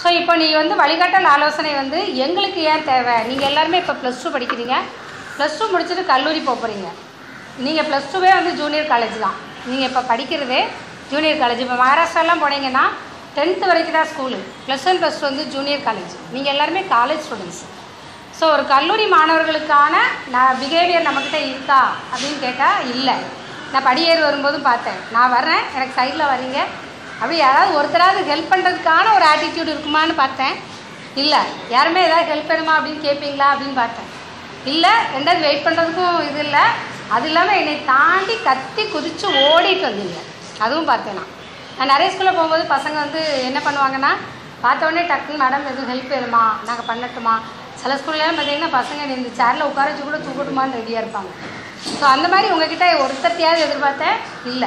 So இப்போ நீ வந்து வழிகாட்டல் ஆலோசனை வந்து எங்களுக்கு ஏன் தேவை நீங்கள் எல்லாருமே இப்போ ப்ளஸ் டூ படிக்கிறீங்க ப்ளஸ் டூ முடிச்சுட்டு கல்லூரி போக போகிறீங்க நீங்கள் ப்ளஸ் டூவே வந்து ஜூனியர் காலேஜ் தான் நீங்கள் இப்போ படிக்கிறதே ஜூனியர் காலேஜ் இப்போ மகாராஷ்டிராலாம் போனீங்கன்னா டென்த்து வரைக்கும் தான் school plus one plus two வந்து ஜூனியர் காலேஜ் நீங்கள் எல்லாருமே காலேஜ் ஸ்டூடெண்ட்ஸ் ஸோ ஒரு கல்லூரி மாணவர்களுக்கான நான் பிஹேவியர் நம்மக்கிட்ட இருக்கா அப்படின்னு கேட்டால் இல்லை நான் படியேறி வரும்போதும் பார்த்தேன் நான் வர்றேன் எனக்கு சைடில் வரீங்க அப்படி யாராவது ஒருத்தராவது ஹெல்ப் பண்ணுறதுக்கான ஒரு ஆட்டிடியூட் இருக்குமான்னு பார்த்தேன் இல்லை யாருமே ஏதாவது ஹெல்ப் வேணுமா அப்படின்னு கேட்பீங்களா அப்படின்னு பார்த்தேன் இல்லை ரெண்டாவது வெயிட் பண்ணுறதுக்கும் இது இல்லை அது இல்லாமல் என்னை தாண்டி கத்தி குதித்து ஓடிட்டு வந்தீங்க அதுவும் பார்த்தேன் நான் நான் நிறைய ஸ்கூலில் போகும்போது பசங்க வந்து என்ன பண்ணுவாங்கன்னா பார்த்த உடனே டக்குன்னு மேடம் எதுவும் ஹெல்ப் வேணுமா நாங்கள் பண்ணட்டுமா சில ஸ்கூல்லாம் பார்த்தீங்கன்னா பசங்க என்னை இந்த சேரில் உட்கார வச்சு கூட தூக்கட்டுமான்னு ரெடியாக இருப்பாங்க ஸோ அந்த மாதிரி உங்ககிட்ட ஒருத்தத்தையாவது எதிர்பார்த்தேன் இல்லை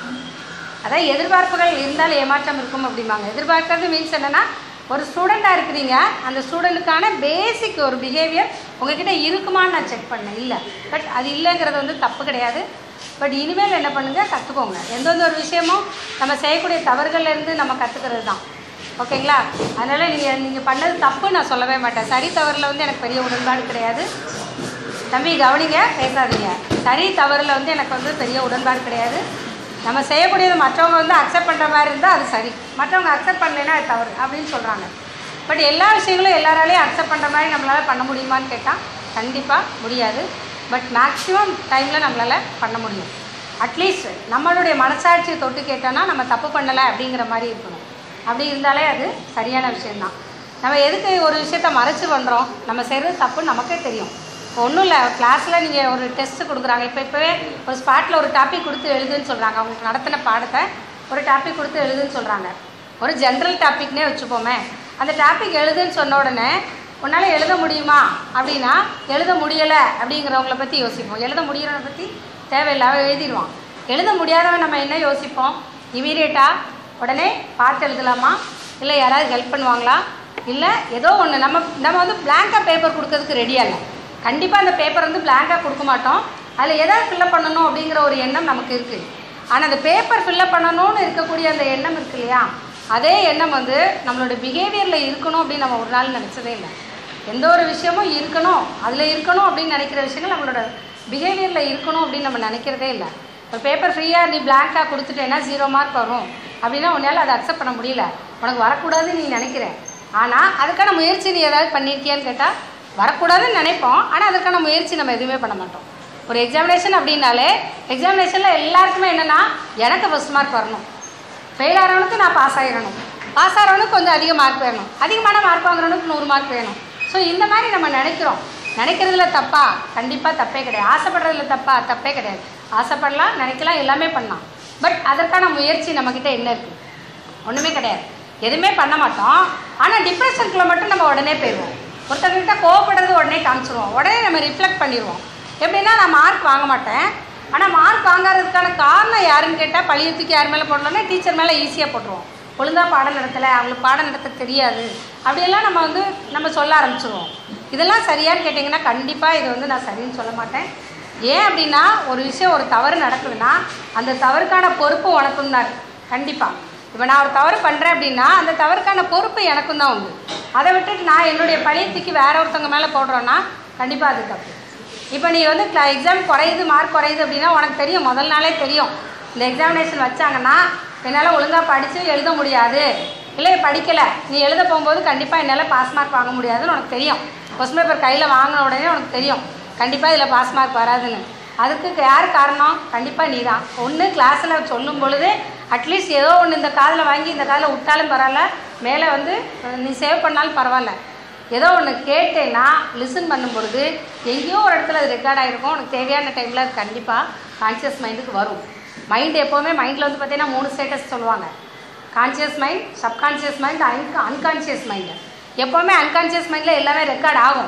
அதான் எதிர்பார்ப்புகள் இருந்தால் ஏமாற்றம் இருக்கும் அப்படிம்பாங்க எதிர்பார்க்கறது மீன்ஸ் என்னென்னா ஒரு ஸ்டூடெண்ட்டாக இருக்கிறீங்க அந்த ஸ்டூடெண்ட்டுக்கான பேசிக் ஒரு பிஹேவியர் உங்ககிட்ட இருக்குமான்னு நான் செக் பண்ணேன் இல்லை பட் அது இல்லைங்கிறது வந்து தப்பு கிடையாது பட் இனிமேல் என்ன பண்ணுங்கள் கற்றுக்கோங்க எந்தெந்த ஒரு விஷயமும் நம்ம செய்யக்கூடிய தவறுகள்லேருந்து நம்ம கற்றுக்கிறது தான் ஓகேங்களா அதனால் நீங்கள் நீங்கள் பண்ணது தப்பு நான் சொல்லவே மாட்டேன் சரி தவறில் வந்து எனக்கு பெரிய உடன்பாடு கிடையாது தம்பி கவனிங்க பேசாதீங்க சரி தவறில் வந்து எனக்கு வந்து பெரிய உடன்பாடு கிடையாது நம்ம செய்யக்கூடியது மற்றவங்க வந்து அக்செப்ட் பண்ணுற மாதிரி இருந்தால் அது சரி மற்றவங்க அக்செப்ட் பண்ணலைன்னா அது தவறு அப்படின்னு சொல்கிறாங்க பட் எல்லா விஷயங்களும் எல்லாராலையும் அக்செப்ட் பண்ணுற மாதிரி நம்மளால் பண்ண முடியுமான்னு கேட்டால் கண்டிப்பாக முடியாது பட் மேக்ஸிமம் டைமில் நம்மளால் பண்ண முடியும் அட்லீஸ்ட் நம்மளுடைய மனசாட்சியை தொட்டு கேட்டோன்னா நம்ம தப்பு பண்ணலை அப்படிங்கிற மாதிரி இருக்கணும் அப்படி இருந்தாலே அது சரியான விஷயந்தான் நம்ம எதுக்கு ஒரு விஷயத்த மறைச்சு பண்ணுறோம் நம்ம செய்கிறது தப்புன்னு நமக்கே தெரியும் ஒன்றும் இல்லை கிளாஸில் நீங்கள் ஒரு டெஸ்ட்டு கொடுக்குறாங்க இப்போ இப்போவே ஒரு ஸ்பாட்டில் ஒரு டாபிக் கொடுத்து எழுதுன்னு சொல்கிறாங்க அவங்களுக்கு நடத்தின பாடத்தை ஒரு டாபிக் கொடுத்து எழுதுன்னு சொல்கிறாங்க ஒரு ஜென்ரல் டாபிக்னே வச்சுப்போமே அந்த டாபிக் எழுதுன்னு சொன்ன உடனே உன்னால் எழுத முடியுமா அப்படின்னா எழுத முடியலை அப்படிங்கிறவங்கள பற்றி யோசிப்போம் எழுத முடிகிறவனை பற்றி தேவையில்லாம எழுதிடுவான் எழுத முடியாதவன் நம்ம என்ன யோசிப்போம் இமீடியட்டாக உடனே பார்த்து எழுதலாமா இல்லை யாராவது ஹெல்ப் பண்ணுவாங்களா இல்லை ஏதோ ஒன்று நம்ம நம்ம வந்து blank-ஆ பேப்பர் கொடுக்கறதுக்கு ரெடியாக இல்லை கண்டிப்பாக அந்த பேப்பர் வந்து blank-ஆ கொடுக்க மாட்டோம் அதில் எதாவது ஃபில்லப் பண்ணணும் அப்படிங்கிற ஒரு எண்ணம் நமக்கு இருக்குது ஆனால் அந்த பேப்பர் ஃபில்லப் பண்ணணும்னு இருக்கக்கூடிய அந்த எண்ணம் இருக்கு இல்லையா அதே எண்ணம் வந்து நம்மளோட பிஹேவியரில் இருக்கணும் அப்படின்னு நம்ம ஒரு நாள் நினச்சதே இல்லை எந்த ஒரு விஷயமும் இருக்கணும் அதில் இருக்கணும் அப்படின்னு நினைக்கிற விஷயங்கள் நம்மளோட பிஹேவியரில் இருக்கணும் அப்படின்னு நம்ம நினைக்கிறதே இல்லை ஒரு பேப்பர் ஃப்ரீயாக நீ blank-ஆ கொடுத்துட்டேன்னா ஜீரோ மார்க் வரும் அப்படின்னா உன்னால் அதை அக்செப்ட் பண்ண முடியல உனக்கு வரக்கூடாதுன்னு நீ நினைக்கிற ஆனால் அதுக்கான முயற்சி நீ ஏதாவது பண்ணியிருக்கியான்னு கேட்டால் வரக்கூடாதுன்னு நினைப்போம் ஆனால் அதுக்கான முயற்சி நம்ம எதுவுமே பண்ண மாட்டோம் ஒரு எக்ஸாமினேஷன் அப்படின்னாலே எக்ஸாமினேஷனில் எல்லாருக்குமே என்னென்னா எனக்கு ஃபஸ்ட் மார்க் வரணும் ஃபெயில் ஆகிறவனுக்கு நான் பாஸ் ஆகிடணும் பாஸ் ஆகிறவனுக்கு கொஞ்சம் அதிக மார்க் வேணும் அதிகமான மார்க் வாங்குறவனுக்கு நூறு மார்க் வேணும் ஸோ இந்த மாதிரி நம்ம நினைக்கிறோம் நினைக்கிறதுல தப்பா கண்டிப்பாக தப்பே கிடையாது ஆசைப்படுறதுல தப்பா தப்பே கிடையாது ஆசைப்படலாம் நினைக்கலாம் எல்லாமே பண்ணலாம் பட் அதற்கான முயற்சி நம்மக்கிட்ட என்ன இருக்குது ஒன்றுமே கிடையாது எதுவுமே பண்ண மாட்டோம் ஆனால் டிப்ரெஷனுக்குள்ள மட்டும் நம்ம உடனே போயிடுவோம் ஒருத்தர்கிட்ட கோவப்படுறது உடனே காமிச்சிருவோம் உடனே நம்ம ரிஃப்ளெக்ட் பண்ணிடுவோம் எப்படின்னா நான் மார்க் வாங்க மாட்டேன் ஆனால் மார்க் வாங்காததுக்கான காரணம் யாருன்னு கேட்டால் பழியத்துக்கு யார் மேலே போடலாம்னா டீச்சர் மேலே ஈஸியாக போட்டுருவோம் ஒழுங்காக பாடம் நடத்தலை அவங்களுக்கு பாடம் நடத்த தெரியாது அப்படியெல்லாம் நம்ம வந்து நம்ம சொல்ல ஆரம்பிச்சிருவோம் இதெல்லாம் சரியான்னு கேட்டிங்கன்னா கண்டிப்பாக இது வந்து நான் சரின்னு சொல்ல மாட்டேன் ஏன் அப்படின்னா ஒரு விஷயம் ஒரு தவறு நடக்குதுன்னா அந்த தவறுக்கான பொறுப்பு உனக்கும் தான் கண்டிப்பாக இப்போ நான் ஒரு தவறு பண்ணுறேன் அப்படின்னா அந்த தவறுக்கான பொறுப்பு எனக்கும் தான் உண்டு அதை விட்டுட்டு நான் என்னுடைய பழியத்துக்கு வேற ஒருத்தவங்க மேலே போடுறோன்னா கண்டிப்பாக அது தப்பு இப்போ நீ வந்து எக்ஸாம் குறையுது மார்க் குறையுது அப்படின்னா உனக்கு தெரியும் முதல் நாளே தெரியும் இந்த எக்ஸாமினேஷன் வச்சாங்கன்னா என்னால் ஒழுங்காக படித்து எழுத முடியாது இல்லை படிக்கலை நீ எழுத போகும்போது கண்டிப்பாக என்னால் பாஸ் மார்க் வாங்க முடியாதுன்னு உனக்கு தெரியும் கொஸ்டின் பேப்பர் கையில் வாங்கின உடனே உனக்கு தெரியும் கண்டிப்பாக இதில் பாஸ் மார்க் வராதுன்னு அதுக்கு யார் காரணம் கண்டிப்பாக நீ தான் ஒன்று கிளாஸில் சொல்லும் பொழுது அட்லீஸ்ட் ஏதோ ஒன்று இந்த காதில் வாங்கி இந்த காதில் விட்டாலும் பரவாயில்ல மேலே வந்து அஹ், நீ சேவ் பண்ணாலும் பரவாயில்ல ஏதோ ஒன்று கேட்டேன்னா லிசன் பண்ணும் பொழுது எங்கேயோ ஒரு இடத்துல அது ரெக்கார்ட் ஆகிருக்கும் உனக்கு தேவையான டைமில் அது கண்டிப்பாக கான்சியஸ் மைண்டுக்கு வரும் மைண்ட் எப்போவுமே மைண்டில் வந்து பார்த்தீங்கன்னா மூணு ஸ்டேட்டஸ் சொல்லுவாங்க கான்சியஸ் மைண்ட் சப்கான்சியஸ் மைண்ட் அன்க அன்கான்சியஸ் மைண்டு எப்போவுமே அன்கான்சியஸ் மைண்டில் எல்லாமே ரெக்கார்ட் ஆகும்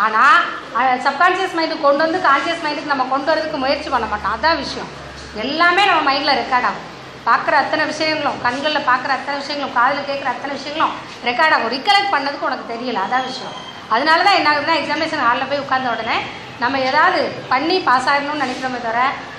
ஆனால் சப்கான்சியஸ் மைண்டு கொண்டு வந்து கான்சியஸ் மைண்டுக்கு நம்ம கொண்டு வரதுக்கு முயற்சி பண்ண மாட்டோம் அதான் விஷயம் எல்லாமே நம்ம மைண்டில் ரெக்கார்ட் ஆகும் பார்க்குற அத்தனை விஷயங்களும் கண்களில் பார்க்குற அத்தனை விஷயங்களும் காதில் கேட்குற அத்தனை விஷயங்களும் ரெக்கார்ட் ஆகும் ரிகலெக்ட் பண்ணதுக்கு உனக்கு தெரியல அதான் விஷயம் அதனால தான் என்ன ஆகுதுன்னா எக்ஸாமினேஷன் ஹாலில் போய் உட்கார்ந்த உடனே நம்ம ஏதாவது பண்ணி பாஸ் ஆகணும்னு நினைக்கிறோமே தவிர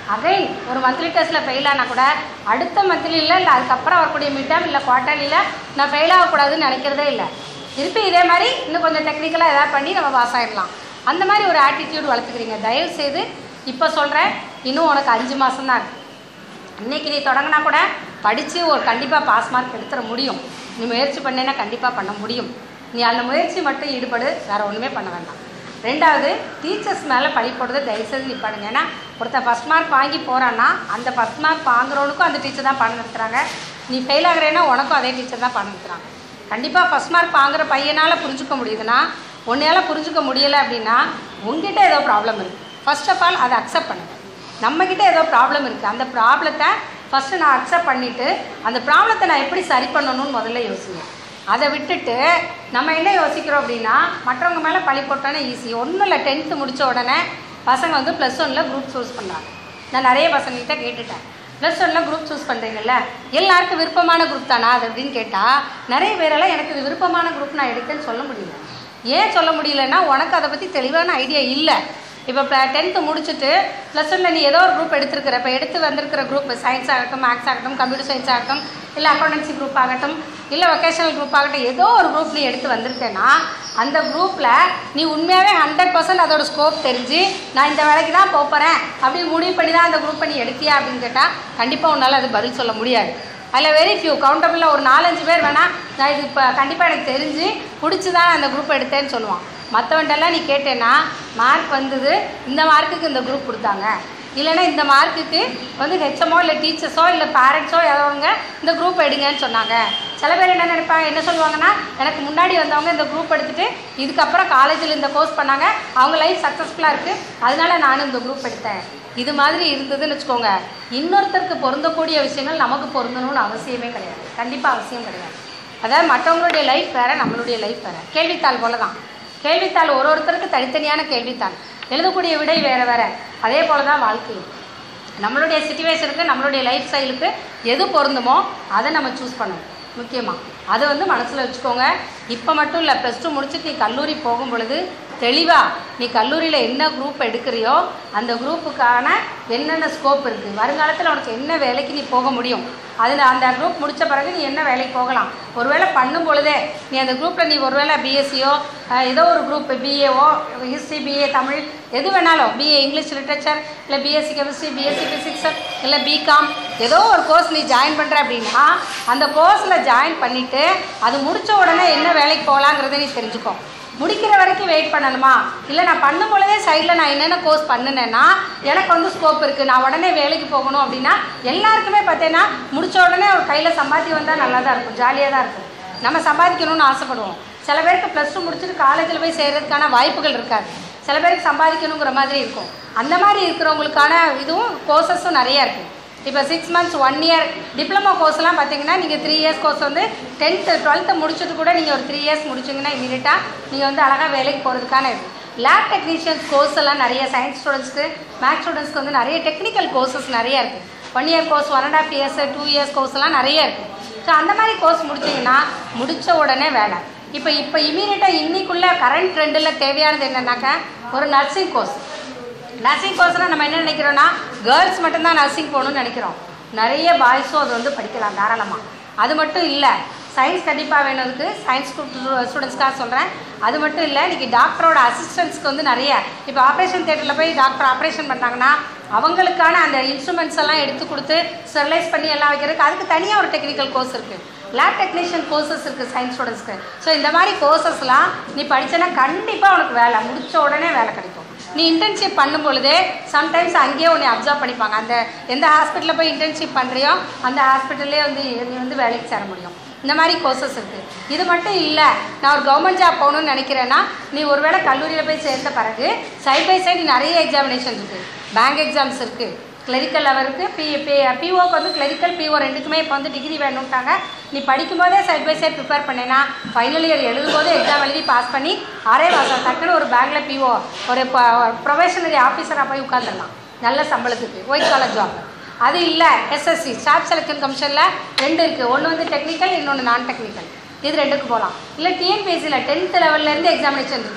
அகைன் ஒரு மந்த்லி டெஸ்ட்டில் ஃபெயில் ஆனால் கூட அடுத்த மந்த்லியில் இல்லை அதுக்கப்புறம் வரக்கூடிய மிட்டம் இல்லை குவார்ட்டர்லியில் நான் ஃபெயில் ஆகக்கூடாதுன்னு நினைக்கிறதே இல்லை திருப்பி இதே மாதிரி இன்னும் கொஞ்சம் டெக்னிக்கலாக எதாவது பண்ணி நம்ம பாஸ் ஆகிடலாம் அந்த மாதிரி ஒரு ஆட்டிடியூட் வளர்த்துக்கிறீங்க தயவு செய்து இப்போ சொல்கிறேன் இன்னும் உனக்கு அஞ்சு மாதம் தான் இருக்குது இன்னைக்கு நீ தொடங்கினா கூட படித்து ஒரு கண்டிப்பாக பாஸ் மார்க் எடுத்துட முடியும் நீ முயற்சி பண்ணேன்னா கண்டிப்பாக பண்ண முடியும் நீ அந்த முயற்சி மட்டும் ஈடுபடு வேறு ஒன்றுமே பண்ண வேண்டாம் ரெண்டாவது டீச்சர்ஸ் மேலே பழி போடுறதை தயவுசெய்து நீ பண்ணுங்க ஏன்னா ஒருத்தன் ஃபஸ்ட் மார்க் வாங்கி போகிறான்னா அந்த ஃபஸ்ட் மார்க் வாங்குறவனுக்கும் அந்த டீச்சர் தான் பாடம் நடத்துகிறாங்க நீ ஃபெயில் ஆகுறேன்னா உனக்கும் அதே டீச்சர் தான் பாடம் நடத்துகிறாங்க கண்டிப்பாக ஃபஸ்ட் மார்க் வாங்குற பையனால் புரிஞ்சுக்க முடியுதுன்னா உன்னையால் புரிஞ்சுக்க முடியலை அப்படின்னா உங்ககிட்ட ஏதோ ப்ராப்ளம் இருக்குது ஃபர்ஸ்ட் ஆஃப் ஆல் அதை அக்செப்ட் பண்ணுங்க நம்மக்கிட்ட ஏதோ ப்ராப்ளம் இருக்குது அந்த ப்ராப்ளத்தை ஃபஸ்ட்டு நான் அக்செப்ட் பண்ணிவிட்டு அந்த ப்ராப்ளத்தை நான் எப்படி சரி பண்ணணும்னு முதல்ல யோசிங்க அதை விட்டுட்டு நம்ம என்ன யோசிக்கிறோம் அப்படின்னா மற்றவங்க மேலே பழி போட்டோன்னே ஈஸி ஒன்றும் இல்லை டென்த்து முடித்த உடனே பசங்க வந்து ப்ளஸ் ஒனில் குரூப் சூஸ் பண்ணுறாங்க நான் நிறைய பசங்கள்கிட்ட கேட்டுட்டேன் ப்ளஸ் ஒனில் குரூப் சூஸ் பண்ணுறீங்கல்ல எல்லாருக்கும் விருப்பமான குரூப் தானா அது அப்படின்னு கேட்டால் நிறைய பேரெல்லாம் எனக்கு இது விருப்பமான குரூப் நான் எடுத்தேன்னு சொல்ல முடியல ஏன் சொல்ல முடியலன்னா உனக்கு அதை பற்றி தெளிவான ஐடியா இல்லை இப்போ இப்போ டென்த்து முடிச்சுட்டு ப்ளஸ் ஒன்ல நீ ஏதோ ஒரு குரூப் எடுத்திருக்கிற இப்போ எடுத்து வந்திருக்கிற குரூப் சயின்ஸ் ஆகட்டும் மேக்ஸ் ஆகட்டும் கம்ப்யூட்டர் சயின்ஸ் ஆகட்டும் இல்லை அக்கௌண்டன்சி குரூப் ஆகட்டும் இல்லை வொகேஷனல் குரூப் ஆகட்டும் ஏதோ ஒரு குரூப் நீ எடுத்து வந்திருக்கேன்னா அந்த குரூப்பில் நீ உண்மையாகவே ஹண்ட்ரட் பர்சன்ட் அதோட ஸ்கோப் தெரிஞ்சு நான் இந்த வேலைக்கு தான் போகிறேன் அப்படின்னு முடிவு பண்ணி தான் அந்த குரூப்பை நீ எடுத்தியா அப்படின்னு கேட்டால் கண்டிப்பாக உன்னால் அது பதில் சொல்ல முடியாது அதில் வெரி ஃபியூ கவுண்டபிளில் ஒரு நாலஞ்சு பேர் வேணால் நான் இது இப்போ கண்டிப்பாக எனக்கு தெரிஞ்சு பிடிச்சி தான் அந்த குரூப் எடுத்தேன்னு சொல்லுவான் மற்றவன்ட்டெல்லாம் நீ கேட்டேன்னா மார்க் வந்தது இந்த மார்க்குக்கு இந்த குரூப் கொடுத்தாங்க இல்லைன்னா இந்த மார்க்குக்கு வந்து ஹெச்எம்மோ இல்லை டீச்சர்ஸோ இல்லை பேரண்ட்ஸோ யாரோவங்க இந்த குரூப் எடுங்கன்னு சொன்னாங்க சில பேர் என்ன நினைப்பாங்க என்ன சொல்லுவாங்கன்னா எனக்கு முன்னாடி வந்தவங்க இந்த குரூப் எடுத்துட்டு இதுக்கப்புறம் காலேஜில் இந்த கோர்ஸ் பண்ணாங்க அவங்க லைஃப் சக்ஸஸ்ஃபுல்லாக இருக்குது அதனால நானும் இந்த குரூப் எடுத்தேன் இது மாதிரி இருந்ததுன்னு வச்சுக்கோங்க இன்னொருத்தருக்கு பொருந்தக்கூடிய விஷயங்கள் நமக்கு பொருந்தணும்னு அவசியமே கிடையாது கண்டிப்பாக அவசியம் கிடையாது அதாவது மற்றவங்களுடைய லைஃப் வேறு நம்மளுடைய லைஃப் வேறு கேள்வித்தாள் போல தான் கேள்வித்தாள் ஒரு ஒருத்தருக்கு தனித்தனியான கேள்வித்தாள் எழுதக்கூடிய விடை வேறு வேறு அதே போல தான் வாழ்க்கையும் நம்மளுடைய சுச்சுவேஷனுக்கு நம்மளுடைய லைஃப் ஸ்டைலுக்கு எது பொருந்துமோ அதை நம்ம சூஸ் பண்ணணும் முக்கியமாக அதை வந்து மனசில் வச்சுக்கோங்க இப்போ மட்டும் இல்லை ப்ளஸ் டூ முடிச்சுட்டு நீ கல்லூரி போகும் பொழுது தெளிவாக நீ கல்லூரியில் என்ன குரூப் எடுக்கிறியோ அந்த குரூப்புக்கான என்னென்ன ஸ்கோப் இருக்குது வருங்காலத்தில் உனக்கு என்ன வேலைக்கு நீ போக முடியும் அதில் அந்த குரூப் முடித்த பிறகு நீ என்ன வேலைக்கு போகலாம் ஒருவேளை பண்ணும் பொழுதே நீ அந்த குரூப்பில் நீ ஒருவேளை பிஎஸ்சியோ ஏதோ ஒரு குரூப் பிஏஓ ஹிஸ்ட்ரி பிஏ தமிழ் எது வேணாலும் பிஏ இங்கிலீஷ் லிட்ரேச்சர் இல்லை பிஎஸ்சி கெமிஸ்ட்ரி பிஎஸ்சி ஃபிசிக்ஸ் இல்லை பிகாம் ஏதோ ஒரு கோர்ஸ் நீ ஜாயின் பண்ணுற அப்படின்னா அந்த கோர்ஸில் ஜாயின் பண்ணிவிட்டு அது முடித்த உடனே என்ன வேலைக்கு போகலாங்கிறத நீ தெரிஞ்சுக்கோ முடிக்கிற வரைக்கும் வெயிட் பண்ணணுமா இல்லை நான் பண்ணும் பொழுதே சைடில் நான் என்னென்ன கோர்ஸ் பண்ணினேன்னா எனக்கு வந்து ஸ்கோப் இருக்குது நான் உடனே வேலைக்கு போகணும் அப்படின்னா எல்லாருக்குமே பார்த்தீங்கன்னா முடிச்ச உடனே ஒரு கையில் சம்பாத்தியம் வந்தால் நல்லா தான் இருக்கும் ஜாலியாக தான் இருக்கும் நம்ம சம்பாதிக்கணும்னு ஆசைப்படுவோம் சில பேருக்கு ப்ளஸ் டூ முடிச்சுட்டு காலேஜில் போய் சேர்கிறதுக்கான வாய்ப்புகள் இருக்காது சில பேருக்கு சம்பாதிக்கணுங்கிற மாதிரி இருக்கும் அந்த மாதிரி இருக்கிறவங்களுக்கான இதுவும் கோர்சஸும் நிறையா இருக்குது இப்போ six months one year diploma கோர்ஸ்லாம் பார்த்தீங்கன்னா நீங்கள் த்ரீ இயர்ஸ் கோர்ஸ் வந்து டென்த்து டுவெல்த்து முடிச்சுட்டு கூட நீங்கள் ஒரு த்ரீ இயர்ஸ் முடிச்சிங்கன்னா இமீடியட்டாக நீங்கள் வந்து அழகாக வேலைக்கு போகிறதுக்கான இது லேப் டெக்னீஷியன்ஸ் கோர்ஸ் எல்லாம் நிறைய சயின்ஸ் ஸ்டூடெண்ட்ஸ்க்கு மேக்ஸ் ஸ்டூடெண்ட்ஸ்க்கு வந்து நிறைய டெக்னிக்கல் கோர்சஸ் நிறைய இருக்குது one year course one and half years two years கோர்ஸ்லாம் நிறைய இருக்குது ஸோ அந்த மாதிரி கோர்ஸ் முடிச்சிங்கன்னா முடித்த உடனே வேலை இப்போ இப்போ இமீடியட்டாக இன்னைக்குள்ள கரண்ட் ட்ரெண்டில் தேவையானது என்னன்னாக்கா ஒரு நர்சிங் கோர்ஸ் நர்சிங் கோர்ஸ்னால் நம்ம என்ன நினைக்கிறோன்னா கேர்ள்ஸ் மட்டும்தான் நர்சிங் போகணும்னு நினைக்கிறோம் நிறைய பாய்ஸும் அது வந்து படிக்கலாம் தாராளமாக அது மட்டும் இல்லை சயின்ஸ் கண்டிப்பாக வேணும்க்கு சயின்ஸ் ஸ்டூடெண்ட்ஸ்க்காக சொல்கிறேன் அது மட்டும் இல்லை இன்றைக்கி டாக்டரோட அசிஸ்டன்ஸ்க்கு வந்து நிறைய இப்போ ஆப்ரேஷன் தேட்டரில் போய் டாக்டர் ஆப்ரேஷன் பண்ணாங்கன்னா அவங்களுக்கான அந்த இன்ஸ்ட்ருமெண்ட்ஸ் எல்லாம் எடுத்து கொடுத்து ஸ்டெர்லைஸ் பண்ணி எல்லாம் வைக்கிறதுக்கு அதுக்கு தனியாக ஒரு டெக்னிக்கல் கோர்ஸ் இருக்குது லேப் டெக்னீஷியன் கோர்சஸ் இருக்குது சயின்ஸ் ஸ்டூடெண்ட்ஸ்க்கு ஸோ இந்த மாதிரி கோர்சஸ்லாம் நீ படிச்சேன்னா கண்டிப்பாக உனக்கு வேலை முடிச்ச உடனே வேலை கிடைக்கும் நீ இன்டர்ன்ஷிப் பண்ணும் பொழுதே சம்டைம்ஸ் அங்கேயே உன்னை அப்சர்வ் பண்ணிப்பாங்க அந்த எந்த ஹாஸ்பிட்டலில் போய் இன்டர்ன்ஷிப் பண்ணுறியோ அந்த ஹாஸ்பிட்டல்லே வந்து நீ வந்து வேலைக்கு சேர முடியும் இந்த மாதிரி கோர்சஸ் இருக்குது இது மட்டும் இல்லை நான் ஒரு கவர்மெண்ட் ஜாப் போகணும்னு நினைக்கிறேன்னா நீ ஒருவேளை கல்லூரியில் போய் சேர்ந்த பிறகு சைட் பை சைடு நிறைய எக்ஸாமினேஷன் இருக்குது பேங்க் எக்ஸாம்ஸ் இருக்குது கிளரிக்கல் லெவலுக்கு பி பி பிஓக்கு வந்து கிளரிக்கல் பிஓ ரெண்டுக்குமே இப்போ வந்து டிகிரி வேணும்ட்டாங்க நீ படிக்கும்போதே சைட் பை சைட் ப்ரிப்பேர் பண்ணேன்னா ஃபைனல் இயர் எழுதும்போது எக்ஸாம் எழுதி பாஸ் பண்ணி அரே மாதம் டக்குன்னு ஒரு பேங்க்கில் பிஓ ஒரு ப்ரொஃபஷனரி ஆஃபீஸராக போய் உட்காந்துடலாம் நல்ல சம்பளத்துக்கு ஒயிட் காலர் ஜாப் அது இல்லை எஸ்எஸ்சி ஸ்டாஃப் செலெக்ஷன் கமிஷனில் ரெண்டு இருக்குது ஒன்று வந்து டெக்னிக்கல் இன்னொன்று நான் டெக்னிக்கல் இது ரெண்டுக்கு போகலாம் இல்லை டிஎன்பிஎஸ்சியில் டென்த் லெவல்லேருந்து எக்ஸாமினேஷன் இருக்குது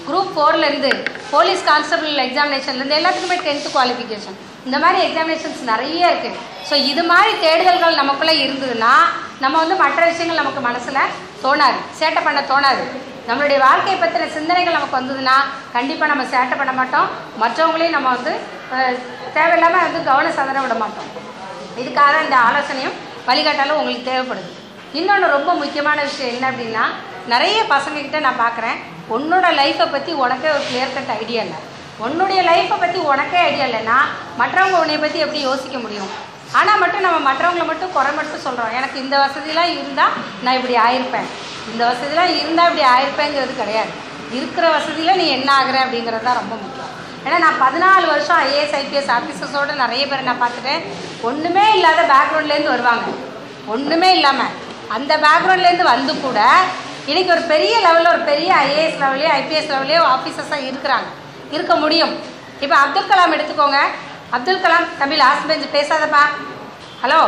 குரூப் ஃபோர்லேருந்து போலீஸ் கான்ஸ்டபிள் எக்ஸாமினேஷன்லேருந்து எல்லாத்துக்குமே டென்த்து குவாலிஃபிகேஷன் இந்த மாதிரி எக்ஸாமினேஷன்ஸ் நிறைய இருக்குது ஸோ இது மாதிரி தேடுதல்கள் நமக்குள்ளே இருந்ததுன்னா நம்ம வந்து மற்ற விஷயங்கள் நமக்கு மனசில் தோணாது சேட்டை பண்ண தோணாது நம்மளுடைய வாழ்க்கையை பற்றின சிந்தனைகள் நமக்கு வந்ததுன்னா கண்டிப்பாக நம்ம சேட்டை பண்ண மாட்டோம் மற்றவங்களையும் நம்ம வந்து அஹ், தேவையில்லாமல் வந்து கவன சதற விட மாட்டோம் இதுக்காக இந்த ஆலோசனையும் வழிகாட்டாலும் உங்களுக்கு தேவைப்படுது இன்னொன்று ரொம்ப முக்கியமான விஷயம் என்ன அப்படின்னா நிறைய பசங்கக்கிட்ட நான் பார்க்குறேன் உன்னோட லைஃப்பை பற்றி உனக்கே ஒரு கிளியர் கட் ஐடியா இல்லை உன்னுடைய லைஃப்பை பற்றி உனக்கே ஐடியா இல்லைன்னா மற்றவங்க உன்னை பற்றி எப்படி யோசிக்க முடியும் ஆனால் மட்டும் நம்ம மற்றவங்கள மட்டும் குறை மட்டும் சொல்கிறோம் எனக்கு இந்த வசதிலாம் இருந்தால் நான் இப்படி ஆயிருப்பேன் இந்த வசதிலாம் இருந்தால் இப்படி ஆயிருப்பேங்கிறது கிடையாது இருக்கிற வசதியில் நீ என்ன ஆகுற அப்படிங்கிறது தான் ரொம்ப முக்கியம் ஏன்னா நான் பதினாலு வருஷம் ஐஏஎஸ் ஐபிஎஸ் ஆஃபீஸர்ஸோட நிறைய பேர் நான் பார்த்துட்டேன் ஒன்றுமே இல்லாத பேக்ரவுண்ட்லேருந்து வருவாங்க ஒன்றுமே இல்லாமல் அந்த பேக்ரவுண்ட்லேருந்து வந்து கூட இன்னைக்கு ஒரு பெரிய லெவலில் ஒரு பெரிய ஐஏஎஸ் லெவலையோ ஐபிஎஸ் லெவலையோ ஆஃபீஸர்ஸாக இருக்கிறாங்க இருக்க முடியும் இப்போ அப்துல் கலாம் எடுத்துக்கோங்க அப்துல் கலாம் தம்பி லாஸ்ட் பெஞ்ச் பேசாதப்பா ஹலோ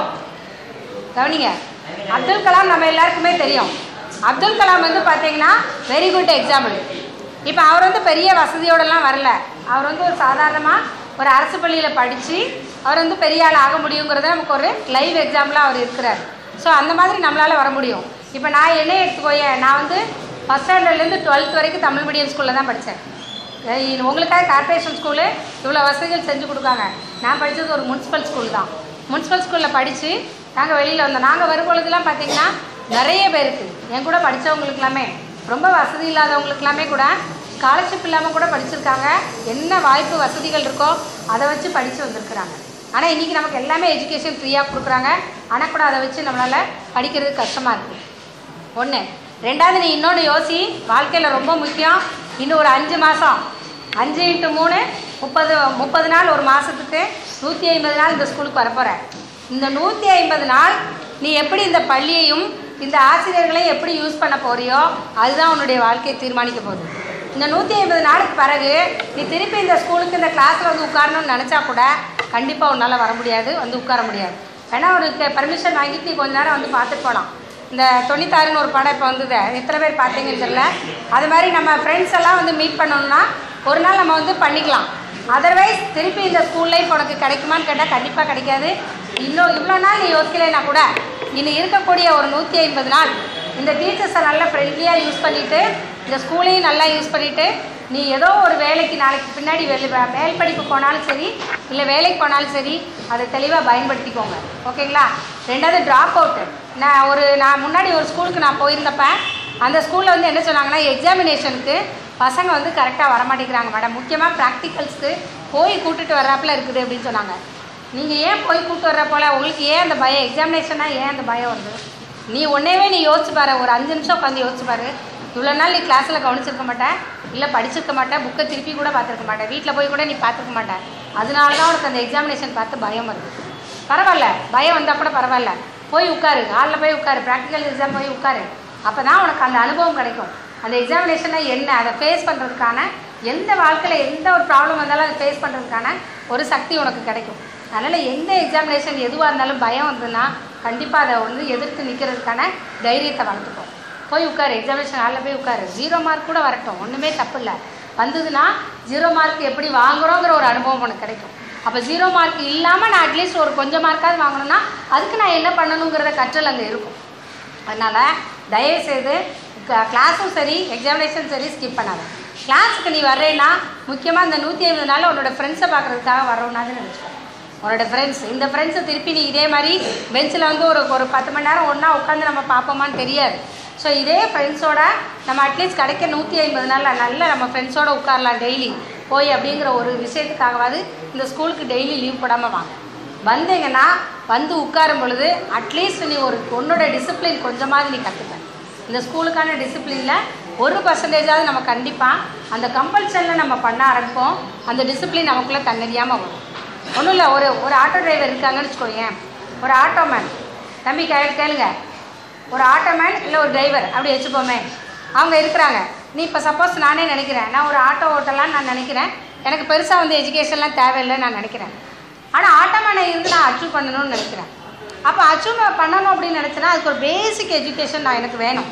கவனிங்க அப்துல் கலாம் நம்ம எல்லாருக்குமே தெரியும் அப்துல் கலாம் வந்து பார்த்தீங்கன்னா வெரி குட் எக்ஸாம்பிள் இப்போ அவர் வந்து பெரிய வசதியோடலாம் வரல அவர் வந்து ஒரு சாதாரணமாக ஒரு அரசு பள்ளியில் படித்து அவர் வந்து பெரிய ஆள் ஆக முடியுங்கிறத நமக்கு ஒரு லைவ் எக்ஸாம்பிளாக அவர் இருக்கிறார் ஸோ அந்த மாதிரி நம்மளால் வர முடியும் இப்போ நான் என்ன எடுத்துக்கோயேன் நான் வந்து ஃபஸ்ட் ஸ்டாண்டர்ட்லேருந்து டுவெல்த் வரைக்கும் தமிழ் மீடியம் ஸ்கூலில் தான் படித்தேன் ஏய், இது உங்களுக்காக கார்ப்பரேஷன் ஸ்கூலு இவ்வளோ வசதிகள் செஞ்சு கொடுக்காங்க நான் படித்தது ஒரு முனிசிபல் ஸ்கூல் தான் முனிசிபல் ஸ்கூலில் படித்து நாங்கள் வெளியில் வந்தோம் நாங்கள் வரும்பொழுதுலாம் பார்த்தீங்கன்னா நிறைய பேருக்கு என் கூட படித்தவங்களுக்கெல்லாமே ரொம்ப வசதி இல்லாதவங்களுக்கெல்லாமே கூட ஸ்காலர்ஷிப் இல்லாமல் கூட படிச்சிருக்காங்க என்ன வாய்ப்பு வசதிகள் இருக்கோ அதை வச்சு படித்து வந்திருக்கிறாங்க ஆனால் இன்றைக்கி நமக்கு எல்லாமே எஜுகேஷன் ஃப்ரீயாக கொடுக்குறாங்க ஆனால் கூட அதை வச்சு நம்மளால் படிக்கிறது கஷ்டமாக இருக்குது ஒன்று ரெண்டாவது நீ இன்னொன்று யோசி வாழ்க்கையில் ரொம்ப முக்கியம் இன்னும் ஒரு அஞ்சு மாதம் அஞ்சு இன்ட்டு மூணு முப்பது முப்பது நாள் ஒரு மாதத்துக்கு நூற்றி ஐம்பது நாள் இந்த ஸ்கூலுக்கு வரப்போகிற இந்த நூற்றி ஐம்பது நாள் நீ எப்படி இந்த பள்ளியையும் இந்த ஆசிரியர்களையும் எப்படி யூஸ் பண்ண போறியோ அதுதான் உன்னுடைய வாழ்க்கையை தீர்மானிக்க போகுது இந்த நூற்றி ஐம்பது நாளுக்கு பிறகு நீ திருப்பி இந்த ஸ்கூலுக்கு இந்த கிளாஸில் வந்து உட்காரணும்னு நினச்சா கூட கண்டிப்பாக உன்னால் வர முடியாது வந்து உட்கார முடியாது வேணா உனக்கு பர்மிஷன் வாங்கிட்டு நீ கொஞ்ச நேரம் வந்து பார்த்துட்டு போகலாம் இந்த தொண்ணூத்தாறுன்னு ஒரு படம் இப்போ வந்தது எத்தனை பேர் பார்த்தீங்கன்னு தெரியல அது மாதிரி நம்ம ஃப்ரெண்ட்ஸ் எல்லாம் வந்து மீட் பண்ணணும்னா ஒரு நாள் நம்ம வந்து பண்ணிக்கலாம் அதர்வைஸ் திருப்பி இந்த ஸ்கூல் லைஃப் உனக்கு கிடைக்குமான்னு கேட்டால் கண்டிப்பாக கிடைக்காது இன்னும் இவ்வளோ நாள் நீ யோசிக்கலைன்னா கூட இன்னும் இருக்கக்கூடிய ஒரு நூற்றி ஐம்பது நாள் இந்த டீச்சர்ஸை நல்லா ஃப்ரெண்ட்லியாக யூஸ் பண்ணிவிட்டு இந்த ஸ்கூலையும் நல்லா யூஸ் பண்ணிவிட்டு நீ ஏதோ ஒரு வேலைக்கு நாளைக்கு பின்னாடி வெளி மேல் படிப்பு போனாலும் சரி இல்லை வேலைக்கு போனாலும் சரி அதை தெளிவாக பயன்படுத்திக்கோங்க ஓகேங்களா ரெண்டாவது ட்ராப் அவுட்டு நான் ஒரு நான் முன்னாடி ஒரு ஸ்கூலுக்கு நான் போயிருந்தப்ப அந்த ஸ்கூலில் வந்து என்ன சொன்னாங்கன்னா எக்ஸாமினேஷனுக்கு பசங்க வந்து கரெக்டாக வரமாட்டேங்கிறாங்க மேடம் முக்கியமாக ப்ராக்டிகல்ஸ்க்கு போய் கூட்டிட்டு வர்றாப்புல இருக்குது அப்படின்னு சொன்னாங்க நீங்கள் ஏன் போய் கூப்பிட்டு வர்ற போல உங்களுக்கு ஏன் அந்த பயம் எக்ஸாமினேஷனா ஏன் அந்த பயம் வருது நீ ஒன்னேவே நீ யோசிச்சு பாரு ஒரு அஞ்சு நிமிஷம் உட்காந்து யோசிச்சு பாரு இவ்வளோ நாள் நீ கிளாஸில் கவனிச்சிருக்க மாட்டேன் இல்லை படிச்சிருக்க மாட்டேன் புக்கை திருப்பி கூட பார்த்துருக்க மாட்டேன் வீட்டில் போய் கூட நீ பார்த்துருக்க மாட்டேன் அதனால தான் உனக்கு அந்த எக்ஸாமினேஷன் பார்த்து பயம் வருது பரவாயில்ல பயம் வந்தால் கூட பரவாயில்ல போய் உட்காரு ஹாலில் போய் உட்காரு ப்ராக்டிக்கல் எக்ஸாம் போய் உட்காரு அப்போ தான் உனக்கு அந்த அனுபவம் கிடைக்கும் அந்த எக்ஸாமினேஷனை என்ன அதை ஃபேஸ் பண்ணுறதுக்கான எந்த வாழ்க்கையில் எந்த ஒரு ப்ராப்ளம் வந்தாலும் அதை ஃபேஸ் பண்ணுறதுக்கான ஒரு சக்தி உனக்கு கிடைக்கும் அதனால் எந்த எக்ஸாமினேஷன் எதுவாக இருந்தாலும் பயம் வந்ததுன்னா கண்டிப்பாக அதை வந்து எதிர்த்து நிற்கிறதுக்கான தைரியத்தை வளர்த்துக்கும் போய் உட்காரு எக்ஸாமினேஷன் ஹாலில் போய் உட்காரு ஜீரோ மார்க் கூட வரட்டும் ஒன்றுமே தப்பு இல்லை வந்ததுன்னா ஜீரோ மார்க் எப்படி வாங்குறோங்கிற ஒரு அனுபவம் உனக்கு கிடைக்கும் அப்போ ஜீரோ மார்க் இல்லாமல் நான் அட்லீஸ்ட் ஒரு கொஞ்சம் மார்க்காவது வாங்கணும்னா அதுக்கு நான் என்ன பண்ணணுங்கிறத கற்றல் அங்கே இருக்கும் அதனால் தயவுசெய்து கிளாஸும் சரி எக்ஸாமினேஷன் சரி ஸ்கிப் பண்ணாத கிளாஸுக்கு நீ வர்றேன்னா முக்கியமாக இந்த நூற்றி ஐம்பது நாள் உன்னோட ஃப்ரெண்ட்ஸை பார்க்குறதுக்காக வர்றோம்னாது நினச்சிக்கோ உன்னோட ஃப்ரெண்ட்ஸ் இந்த ஃப்ரெண்ட்ஸை திருப்பி நீ இதே மாதிரி பெஞ்சில் வந்து ஒரு ஒரு பத்து மணி நேரம் ஒன்றா உட்காந்து நம்ம பார்ப்போமான்னு தெரியாது ஸோ இதே ஃப்ரெண்ட்ஸோட நம்ம அட்லீஸ்ட் கிடைக்க நூற்றி ஐம்பது நாளில் நல்ல நம்ம ஃப்ரெண்ட்ஸோட உட்காரலாம் டெய்லி போய் அப்படிங்கிற ஒரு விஷயத்துக்காகவாது இந்த ஸ்கூலுக்கு டெய்லி லீவ் போடாமல் வாங்க வந்தீங்கன்னா வந்து உட்காரும் பொழுது அட்லீஸ்ட் நீ ஒரு உன்னோட டிசிப்ளின் கொஞ்சமாவது நீ கற்றுக்க இந்த ஸ்கூலுக்கான டிசிப்ளினில் ஒரு பர்சன்டேஜாவது நம்ம கண்டிப்பாக அந்த கம்பல்ஷனில் நம்ம பண்ண ஆரம்பிப்போம் அந்த டிசிப்ளின் நமக்குள்ளே தன்னறியாமல் வரும் ஒன்றும் இல்லை ஒரு ஒரு ஆட்டோ டிரைவர் இருக்காங்கன்னு வச்சுக்கோயேன் ஒரு ஆட்டோ மேன் தம்பி கே கேளுங்க ஒரு ஆட்டோ மேன் இல்லை ஒரு டிரைவர் அப்படி வச்சுப்போமே அவங்க இருக்கிறாங்க நீ இப்போ சப்போஸ் நானே நினைக்கிறேன் நான் ஒரு ஆட்டோ ஓட்டலான்னு நான் நினைக்கிறேன் எனக்கு பெருசாக வந்து எஜுகேஷன்லாம் தேவையில்லைன்னு நான் நினைக்கிறேன் ஆனால் ஆட்டோ மேனை இருந்து நான் அச்சீவ் பண்ணணும்னு நினைக்கிறேன் அப்போ அச்சீவ் பண்ணணும் அப்படின்னு நினச்சேன்னா அதுக்கு ஒரு பேசிக் எஜுகேஷன் நான் எனக்கு வேணும்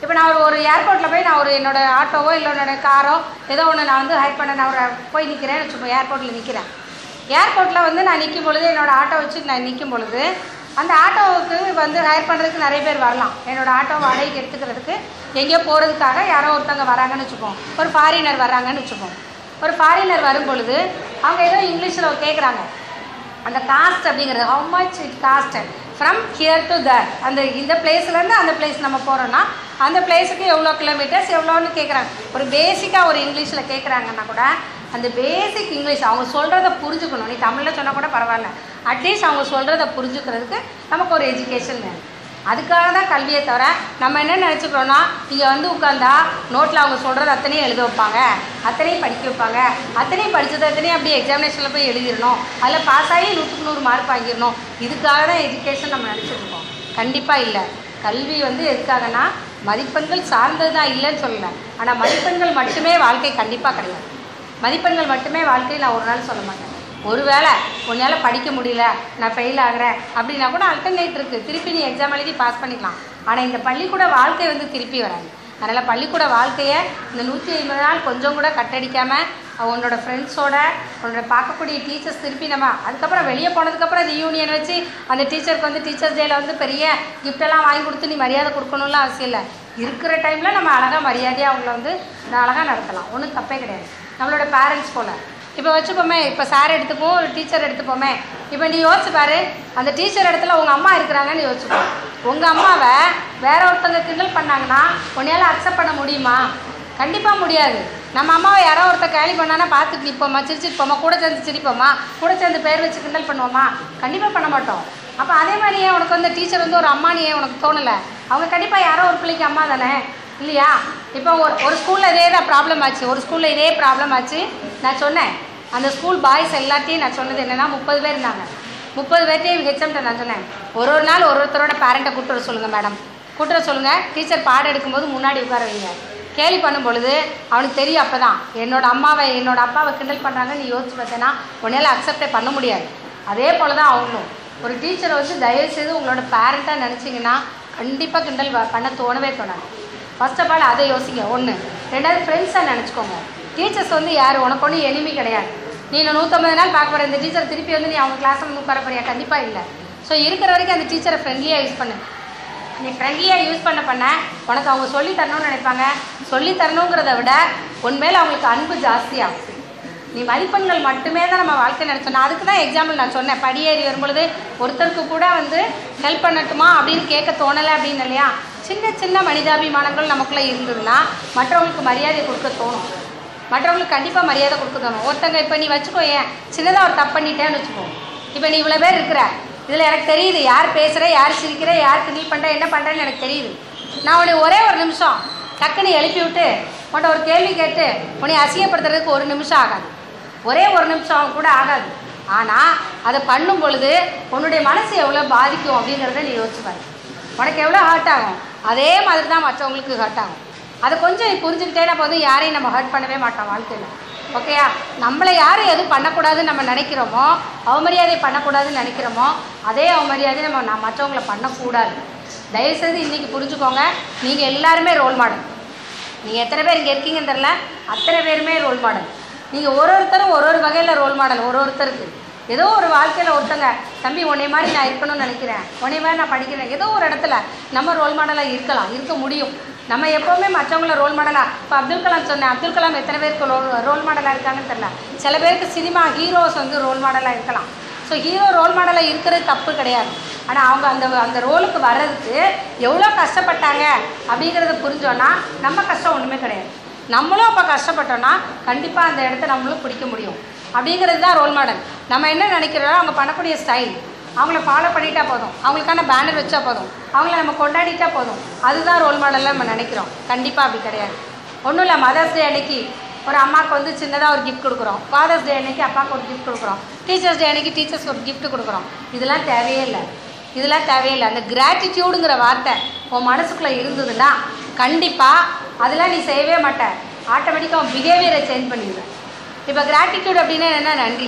இப்போ நான் ஒரு ஒரு ஏர்போர்ட்டில் போய் நான் ஒரு என்னோட ஆட்டோவோ இல்லை என்னோட காரோ ஏதோ ஒன்று நான் வந்து ஹைட் பண்ண நான் ஒரு போய் நிற்கிறேன்னு வச்சுக்கோ ஏர்போர்ட்டில் நிற்கிறேன் ஏர்போர்ட்டில் வந்து நான் நிற்கும் பொழுது என்னோட ஆட்டோ வச்சு நான் நிற்கும் பொழுது அந்த ஆட்டோவுக்கு வந்து ஹையர் பண்ணுறதுக்கு நிறைய பேர் வரலாம் என்னோட ஆட்டோ வாடகைக்கு எடுத்துக்கிறதுக்கு எங்கேயோ போகிறதுக்காக யாரோ ஒருத்தவங்க வராங்கன்னு வச்சுப்போம் ஒரு ஃபாரினர் வராங்கன்னு வச்சுப்போம் ஒரு ஃபாரினர் வரும் பொழுது அவங்க ஏதோ இங்கிலீஷில் கேட்குறாங்க அந்த காஸ்ட் அப்படிங்கிறது how much it cost from here to that அந்த இந்த பிளேஸ்லேருந்து அந்த பிளேஸ் நம்ம போகிறோன்னா அந்த பிளேஸுக்கு எவ்வளோ கிலோமீட்டர்ஸ் எவ்வளோன்னு கேட்குறாங்க ஒரு பேசிக்காக ஒரு இங்கிலீஷில் கேட்குறாங்கன்னா கூட அந்த பேசிக் இங்கிலீஷ் அவங்க சொல்கிறத புரிஞ்சுக்கணும் நீ தமிழில் சொன்னால் கூட பரவாயில்ல அட்லீஸ்ட் அவங்க சொல்கிறத புரிஞ்சுக்கிறதுக்கு நமக்கு ஒரு எஜுகேஷன் வேணும் அதுக்காக தான் கல்வியை தவிர நம்ம என்ன நினச்சிக்கிறோன்னா இங்கே வந்து உட்காந்தா நோட்டில் அவங்க சொல்கிறது அத்தனையும் எழுத வைப்பாங்க அத்தனையும் படிக்க வைப்பாங்க அத்தனையும் படித்தது அத்தனையும் அப்படியே எக்ஸாமினேஷனில் போய் எழுதிடணும் அதில் பாஸ் ஆகி நூற்றுக்கு நூறு மார்க் வாங்கிடணும் இதுக்காக தான் எஜுகேஷன் நம்ம நினச்சிட்டு இருக்கோம் கண்டிப்பாக இல்லை கல்வி வந்து எதுக்காகனா மதிப்பெண்கள் சார்ந்தது தான் இல்லைன்னு சொல்லலை ஆனால் மதிப்பெண்கள் மட்டுமே வாழ்க்கை கண்டிப்பாக கிடையாது மதிப்பெண்கள் மட்டுமே வாழ்க்கை நான் ஒரு நாள் சொல்ல மாட்டேன் ஒருவேளை உன்னால் படிக்க முடியல நான் ஃபெயில் ஆகுறேன் அப்படின்னா கூட அல்டர்னேட் இருக்குது திருப்பி நீ எக்ஸாம் எழுதி பாஸ் பண்ணிக்கலாம் ஆனால் இந்த பள்ளிக்கூட வாழ்க்கை வந்து திருப்பி வராது அதனால் பள்ளிக்கூட வாழ்க்கையை இந்த நூற்றி ஐம்பது நாள் கொஞ்சம் கூட கட்டடிக்காமல் உன்னோட ஃப்ரெண்ட்ஸோட உன்னோட பார்க்கக்கூடிய டீச்சர்ஸ் திருப்பி நம்ம அதுக்கப்புறம் வெளியே போனதுக்கப்புறம் ரியூனியன் வச்சு அந்த டீச்சருக்கு வந்து டீச்சர்ஸ் டேயில் வந்து பெரிய கிஃப்டெல்லாம் வாங்கி கொடுத்து நீ மரியாதை கொடுக்கணும்லாம் அவசியம் இல்லை இருக்கிற டைமில் நம்ம அழகாக மரியாதையாக அவங்கள வந்து அழகாக நடத்தலாம் ஒன்றும் தப்பே கிடையாது நம்மளோட பேரண்ட்ஸ் போல் இப்போ வச்சுப்போமே இப்போ சார் எடுத்துப்போம் ஒரு டீச்சர் எடுத்துப்போமே இப்போ நீ யோசிச்சு பாரு அந்த டீச்சர் இடத்துல உங்கள் அம்மா இருக்கிறாங்கன்னு யோசிச்சுக்கோ உங்கள் அம்மாவை வேற ஒருத்தவங்க கிண்டல் பண்ணாங்கன்னா உன்னையால் அக்செப்ட் பண்ண முடியுமா கண்டிப்பாக முடியாது நம்ம அம்மாவை யாரோ ஒருத்த கேலி பண்ணானா பார்த்துட்டு நிற்போமா சிரிச்சிட்டு போமா கூட சேர்ந்து சிரிப்போமா கூட சேர்ந்து பேர் வச்சு கிண்டல் பண்ணுவோமா கண்டிப்பாக பண்ண மாட்டோம் அப்போ அதே மாதிரி ஏன் உனக்கு வந்து டீச்சர் வந்து ஒரு அம்மானு ஏன் உனக்கு தோணலை அவங்க கண்டிப்பாக யாரோ ஒரு பிள்ளைக்கு அம்மா தானே இல்லையா இப்போ ஒரு ஒரு ஸ்கூலில் இதே தான் ப்ராப்ளம் ஆச்சு ஒரு ஸ்கூலில் இதே ப்ராப்ளம் ஆச்சு நான் சொன்னேன் அந்த ஸ்கூல் பாய்ஸ் எல்லாத்தையும் நான் சொன்னது என்னென்னா முப்பது பேர் இருந்தாங்க முப்பது பேர்த்தையும் ஹெச்எம்கிட்ட நான் சொன்னேன் ஒரு ஒரு நாள் ஒரு ஒருத்தரோட பேரண்ட்டை கூட்டு வர சொல்லுங்கள் மேடம் கூட்டு வர சொல்லுங்கள் டீச்சர் பாடம் எடுக்கும்போது முன்னாடி உட்கார வைங்க கேலி பண்ணும் பொழுது அவனுக்கு தெரியும் அப்போ தான் என்னோட அம்மாவை என்னோட அப்பாவை கிண்டல் பண்ணுறாங்கன்னு நீ யோசிச்சு பார்த்தேன்னா உன்னால் அக்செப்டே பண்ண முடியாது அதே போல் தான் அவங்களும் ஒரு டீச்சரை வந்து தயவுசெய்து உங்களோட பேரண்ட்டாக நினச்சிங்கன்னா கண்டிப்பாக கிண்டல் வ- பண்ண தோணவே தோணாது ஃபர்ஸ்ட் ஆஃப் ஆல் அதை யோசிங்க ஒன்று ரெண்டாவது ஃப்ரெண்ட்ஸாக நினச்சிக்கோங்க டீச்சர்ஸ் வந்து யார் உனக்கு ஒன்றும் எனிமி கிடையாது நீ இன்னும் நூற்றம்பது நாள் பார்க்க போகிற இந்த டீச்சர் திருப்பி வந்து நீ அவங்க கிளாஸில் வந்து உட்கார போறியா கண்டிப்பாக இல்லை ஸோ இருக்கிற வரைக்கும் அந்த டீச்சரை ஃப்ரெண்ட்லியாக யூஸ் பண்ணு நீ ஃப்ரெண்ட்லியாக யூஸ் பண்ண பண்ண உனக்கு அவங்க சொல்லி தரணும்னு நினைப்பாங்க சொல்லி தரணுங்கிறத விட உன் மேலே அவங்களுக்கு அன்பு ஜாஸ்தியாகும் நீ மதிப்பெண்கள் மட்டுமே தான் நம்ம வாழ்க்கை நினச்சோம் நான் அதுக்கு தான் எக்ஸாம்பிள் நான் சொன்னேன் படியேறி வரும்பொழுது ஒருத்தருக்கு கூட வந்து ஹெல்ப் பண்ணட்டுமா அப்படின்னு கேட்க தோணலை அப்படின்னு இல்லையா சின்ன சின்ன மனிதாபிமானங்கள் நமக்குள்ளே இருந்ததுன்னா மற்றவங்களுக்கு மரியாதை கொடுக்க தோணும் மற்றவங்களுக்கு கண்டிப்பாக மரியாதை கொடுக்க தோணும் ஒருத்தங்க இப்போ நீ வச்சுக்கோ ஏன் சின்னதாக ஒரு தப்பு பண்ணிட்டேன்னு வச்சுக்கோ இப்போ நீ இவ்வளோ பேர் இருக்கிற இதில் எனக்கு தெரியுது யார் பேசுகிற யார் சிரிக்கிற யார் கிண்டல் பண்ணுற என்ன பண்ணுறேன்னு எனக்கு தெரியுது நான் உன்னை ஒரே ஒரு நிமிஷம் டக்குன்னு எழுப்பி விட்டு உன்ட்ட ஒரு கேள்வி கேட்டு உன்னை அசிங்கப்படுத்துறதுக்கு ஒரு நிமிஷம் ஆகாது ஒரே ஒரு நிமிஷம் கூட ஆகாது ஆனால் அதை பண்ணும் பொழுது உன்னுடைய மனசு எவ்வளோ பாதிக்கும் அப்படிங்கிறத நீ யோசிச்சு பாரு உனக்கு எவ்வளோ ஹர்ட் ஆகும் அதே மாதிரி தான் மற்றவங்களுக்கு ஹர்ட் ஆகும் அதை கொஞ்சம் நீ புரிஞ்சுக்கிட்டேன்னா போதும் யாரையும் நம்ம ஹர்ட் பண்ணவே மாட்டோம் வாழ்க்கையில் ஓகேயா நம்மளை யாரும் எதுவும் பண்ணக்கூடாதுன்னு நம்ம நினைக்கிறோமோ அவமரியாதை பண்ணக்கூடாதுன்னு நினைக்கிறோமோ அதே அவமரியாதை நம்ம நான் மற்றவங்களை பண்ணக்கூடாது தயவுசெய்து இன்றைக்கி புரிஞ்சுக்கோங்க நீங்கள் எல்லாருமே ரோல் மாடல் நீங்கள் எத்தனை பேர் இங்கே இருக்கீங்கன்னு தெரில அத்தனை பேருமே ரோல் மாடல் நீங்கள் ஒரு ஒருத்தரும் ஒரு ஒரு வகையில் ரோல் மாடல் ஒரு ஒருத்தருக்கு ஏதோ ஒரு வாழ்க்கையில் ஒருத்தங்க தம்பி உன்னை மாதிரி நான் இருக்கணும்னு நினைக்கிறேன் உன்னை மாதிரி நான் படிக்கிறேன் ஏதோ ஒரு இடத்துல நம்ம ரோல் மாடலாக இருக்கலாம் இருக்க முடியும் நம்ம எப்போவுமே மற்றவங்கள ரோல் மாடலாக இப்போ அப்துல் கலாம் சொன்னேன் அப்துல் கலாம் எத்தனை பேருக்கு ரோல் ரோல் மாடலாக இருக்காங்கன்னு தெரில சில பேருக்கு சினிமா ஹீரோஸ் வந்து ரோல் மாடலாக இருக்கலாம் ஸோ ஹீரோ ரோல் மாடலாக இருக்கிறது தப்பு கிடையாது ஆனால் அவங்க அந்த அந்த ரோலுக்கு வர்றதுக்கு எவ்வளோ கஷ்டப்பட்டாங்க அப்படிங்கிறத புரிஞ்சோன்னா நம்ம கஷ்டம் ஒன்றுமே கிடையாது நம்மளும் அப்போ கஷ்டப்பட்டோன்னா கண்டிப்பாக அந்த இடத்த நம்மளும் பிடிக்க முடியும் அப்படிங்கிறது தான் ரோல் மாடல் நம்ம என்ன நினைக்கிறோம் அவங்க பண்ணக்கூடிய ஸ்டைல் அவங்கள ஃபாலோ பண்ணிட்டா போதும் அவங்களுக்கான பேனர் வச்சா போதும் அவங்கள நம்ம கொண்டாடிட்டா போதும் அதுதான் ரோல் மாடலில் நம்ம நினைக்கிறோம் கண்டிப்பாக அப்படி கிடையாது ஒன்றும் இல்லை மதர்ஸ் டே அன்னைக்கு ஒரு அம்மாவுக்கு வந்து சின்னதாக ஒரு கிஃப்ட் கொடுக்குறோம் ஃபாதர்ஸ் டே அன்னைக்கு அப்பாவுக்கு ஒரு கிஃப்ட் கொடுக்குறோம் டீச்சர்ஸ் டே அன்னைக்கு டீச்சர்ஸ்க்கு ஒரு gift கொடுக்குறோம் இதெல்லாம் தேவையே இல்லை இதெல்லாம் தேவையில்லை அந்த கிராட்டிடியூடுங்கிற வார்த்தை உன் மனசுக்குள்ளே இருந்ததுன்னா கண்டிப்பாக அதெல்லாம் நீ செய்யவே மாட்ட ஆட்டோமேட்டிக்காக உன் பிஹேவியரை சேஞ்ச் பண்ணிடுவேன் இப்போ கிராட்டிடியூட் அப்படின்னா என்ன நன்றி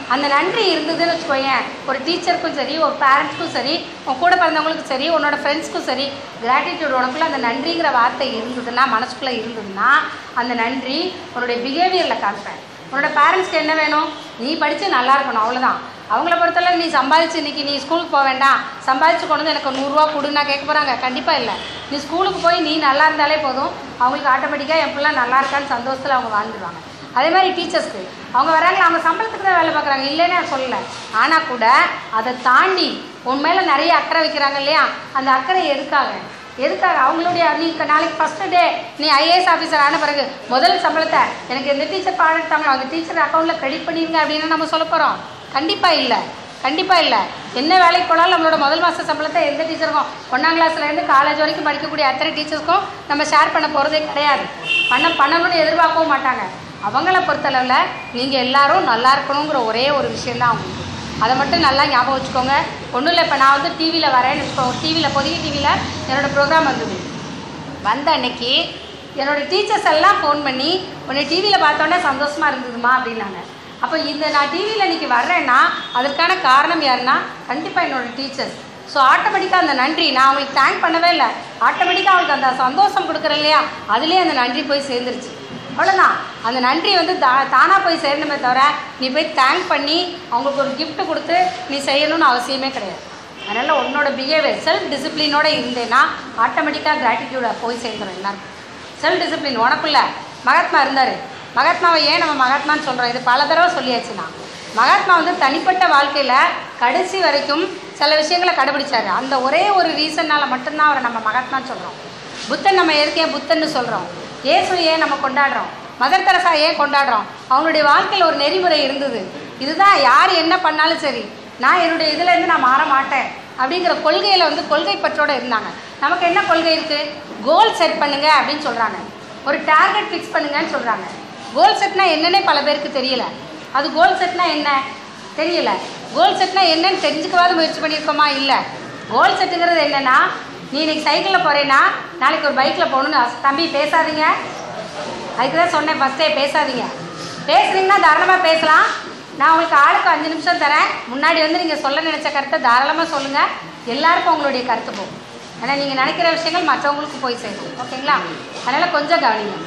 அந்த நன்றி இருந்ததுன்னு வச்சுக்கோயேன் ஒரு டீச்சருக்கும் சரி ஒரு பேரண்ட்ஸ்க்கும் சரி உன் கூட பிறந்தவங்களுக்கும் சரி உன்னோட ஃப்ரெண்ட்ஸ்க்கும் சரி கிராட்டிடியூட் உனக்குள்ள அந்த நன்றிங்கிற வார்த்தை இருந்ததுன்னா மனசுக்குள்ளே இருந்ததுன்னா அந்த நன்றி உன்னுடைய பிஹேவியரில் காமிப்பேன் உன்னோட பேரண்ட்ஸ்க்கு என்ன வேணும் நீ படித்து நல்லா இருக்கணும் அவ்வளோதான் அவங்கள பொறுத்தளவு நீ சம்பாதிச்சு இன்னைக்கு நீ ஸ்கூலுக்கு போக வேண்டாம் சம்பாதிச்சு கொண்டு வந்து எனக்கு நூறுரூவா கொடுன்னா கேட்க போகிறாங்க கண்டிப்பாக இல்லை நீ ஸ்கூலுக்கு போய் நீ நல்லா இருந்தாலே போதும் அவங்களுக்கு ஆட்டோமேட்டிக்காக என் பிள்ளை நல்லா இருக்கான்னு சந்தோஷத்தில் அவங்க வாழ்ந்துருவாங்க அதே மாதிரி டீச்சர்ஸ்க்கு அவங்க வராங்க அவங்க சம்பளத்துக்கு தான் வேலை பார்க்குறாங்க இல்லைன்னு நான் சொல்லலை ஆனால் கூட அதை தாண்டி உன் மேலே நிறைய அக்கறை வைக்கிறாங்க இல்லையா அந்த அக்கறை எதுக்காக எதுக்காக அவங்களுடைய நீ இப்ப நாளைக்கு ஃபஸ்ட்டு டே நீ ஐஏஎஸ் ஆஃபீஸர் ஆன பிறகு முதல் சம்பளத்தை எனக்கு எந்த டீச்சர் பாடம் எடுத்தாங்களோ அந்த டீச்சர் அக்கௌண்ட்டில் கிரெடிட் பண்ணிருங்க அப்படின்னு நம்ம சொல்ல போகிறோம் கண்டிப்பாக இல்லை கண்டிப்பாக இல்லை என்ன வேலைக்கு போனாலும் நம்மளோட முதல் மாத சம்பளத்தை எந்த டீச்சருக்கும் ஒன்றாம் கிளாஸ்லேருந்து காலேஜ் வரைக்கும் படிக்கக்கூடிய அத்தனை டீச்சர்ஸ்க்கும் நம்ம ஷேர் பண்ண போகிறதே கிடையாது பண்ண பண்ணணும்னு எதிர்பார்க்கவும் மாட்டாங்க அவங்கள பொறுத்தளவில் நீங்கள் எல்லாரும் நல்லா இருக்கணுங்கிற ஒரே ஒரு விஷயந்தான் அவங்களுக்கு அதை மட்டும் நல்லா ஞாபகம் வச்சுக்கோங்க ஒன்றும் இல்லை இப்போ நான் வந்து டிவியில் வரேன்னு வச்சுக்கோங்க டிவியில் பொதிகை டிவியில் என்னோடய ப்ரோக்ராம் வந்தது வந்த அன்னைக்கு என்னோட டீச்சர்ஸ் எல்லாம் ஃபோன் பண்ணி உன்னை டிவியில் பார்த்தோன்னே சந்தோஷமாக இருந்ததுமா அப்படின்னாங்க அப்போ இந்த நான் டிவியில் இன்னைக்கு வர்றேன்னா அதற்கான காரணம் யாருன்னா கண்டிப்பாக என்னோட டீச்சர்ஸ் ஸோ ஆட்டோமேட்டிக்காக அந்த நன்றி நான் அவங்களுக்கு தேங்க் பண்ணவே இல்லை ஆட்டோமேட்டிக்காக அவங்களுக்கு அந்த சந்தோஷம் கொடுக்குறேன் இல்லையா அதுலேயே அந்த நன்றி போய் சேர்ந்துருச்சு அவ்வளோதான் அந்த நன்றி வந்து தா தானாக போய் சேரணுமே தவிர நீ போய் தேங்க் பண்ணி அவங்களுக்கு ஒரு gift கொடுத்து நீ செய்யணும்னு அவசியமே கிடையாது அதனால் உன்னோட பிஹேவியர் செல்ஃப் டிசிப்ளினோட இருந்தேன்னா ஆட்டோமேட்டிக்காக கிராட்டிடியூட போய் சேர்ந்துடும் எல்லாருக்கும் செல்ஃப் டிசிப்ளின் உனக்குள்ள மகாத்மா இருந்தார் மகாத்மாவை ஏன் நம்ம மகாத்மான்னு சொல்கிறோம் இது பல தடவை சொல்லியாச்சு நான் மகாத்மா வந்து தனிப்பட்ட வாழ்க்கையில் கடைசி வரைக்கும் சில விஷயங்களை கடைபிடிச்சாரு அந்த ஒரே ஒரு ரீசன்னால் மட்டும்தான் அவரை நம்ம மகாத்மான்னு சொல்கிறோம் புத்தன் நம்ம எதுக்கு ஏன் புத்தன்னு சொல்கிறோம் இயேசு ஏன் நம்ம கொண்டாடுறோம் மதர் தெரசா ஏன் கொண்டாடுறோம் அவங்களுடைய வாழ்க்கையில் ஒரு நெறிமுறை இருந்தது இதுதான் யார் என்ன பண்ணாலும் சரி நான் என்னுடைய இதுலேருந்து நான் மாற மாட்டேன் அப்படிங்கிற கொள்கையில் வந்து கொள்கை பற்றோட இருந்தாங்க நமக்கு என்ன கொள்கை இருக்குது கோல் செட் பண்ணுங்க அப்படின்னு சொல்கிறாங்க ஒரு டார்கெட் ஃபிக்ஸ் பண்ணுங்கன்னு சொல்கிறாங்க கோல் செட்னா என்னன்னே பல பேருக்கு தெரியல அது கோல் செட்னா என்ன தெரியல கோல் செட்னா என்னன்னு தெரிஞ்சுக்கவாது முயற்சி பண்ணியிருக்கோமா இல்லை கோல் செட்டுங்கிறது என்னன்னா நீ இன்னைக்கு சைக்கிளில் போகிறேன்னா நாளைக்கு ஒரு பைக்கில் போகணும்னு ஆசை. தம்பி பேசாதீங்க அதுக்கு தான் சொன்னேன் ஃபஸ்ட்டே பேசாதீங்க பேசுனீங்கன்னா தாராளமாக பேசலாம் நான் உங்களுக்கு ஆளுக்கு அஞ்சு நிமிஷம் தரேன் முன்னாடி வந்து நீங்கள் சொல்ல நினச்ச கருத்தை தாராளமாக சொல்லுங்கள் எல்லாருக்கும் உங்களுடைய கருத்து போகும் ஏன்னா நீங்கள் நினைக்கிற விஷயங்கள் மற்றவங்களுக்கு போய் சேரும் ஓகேங்களா அதனால் கொஞ்சம் கவனிங்க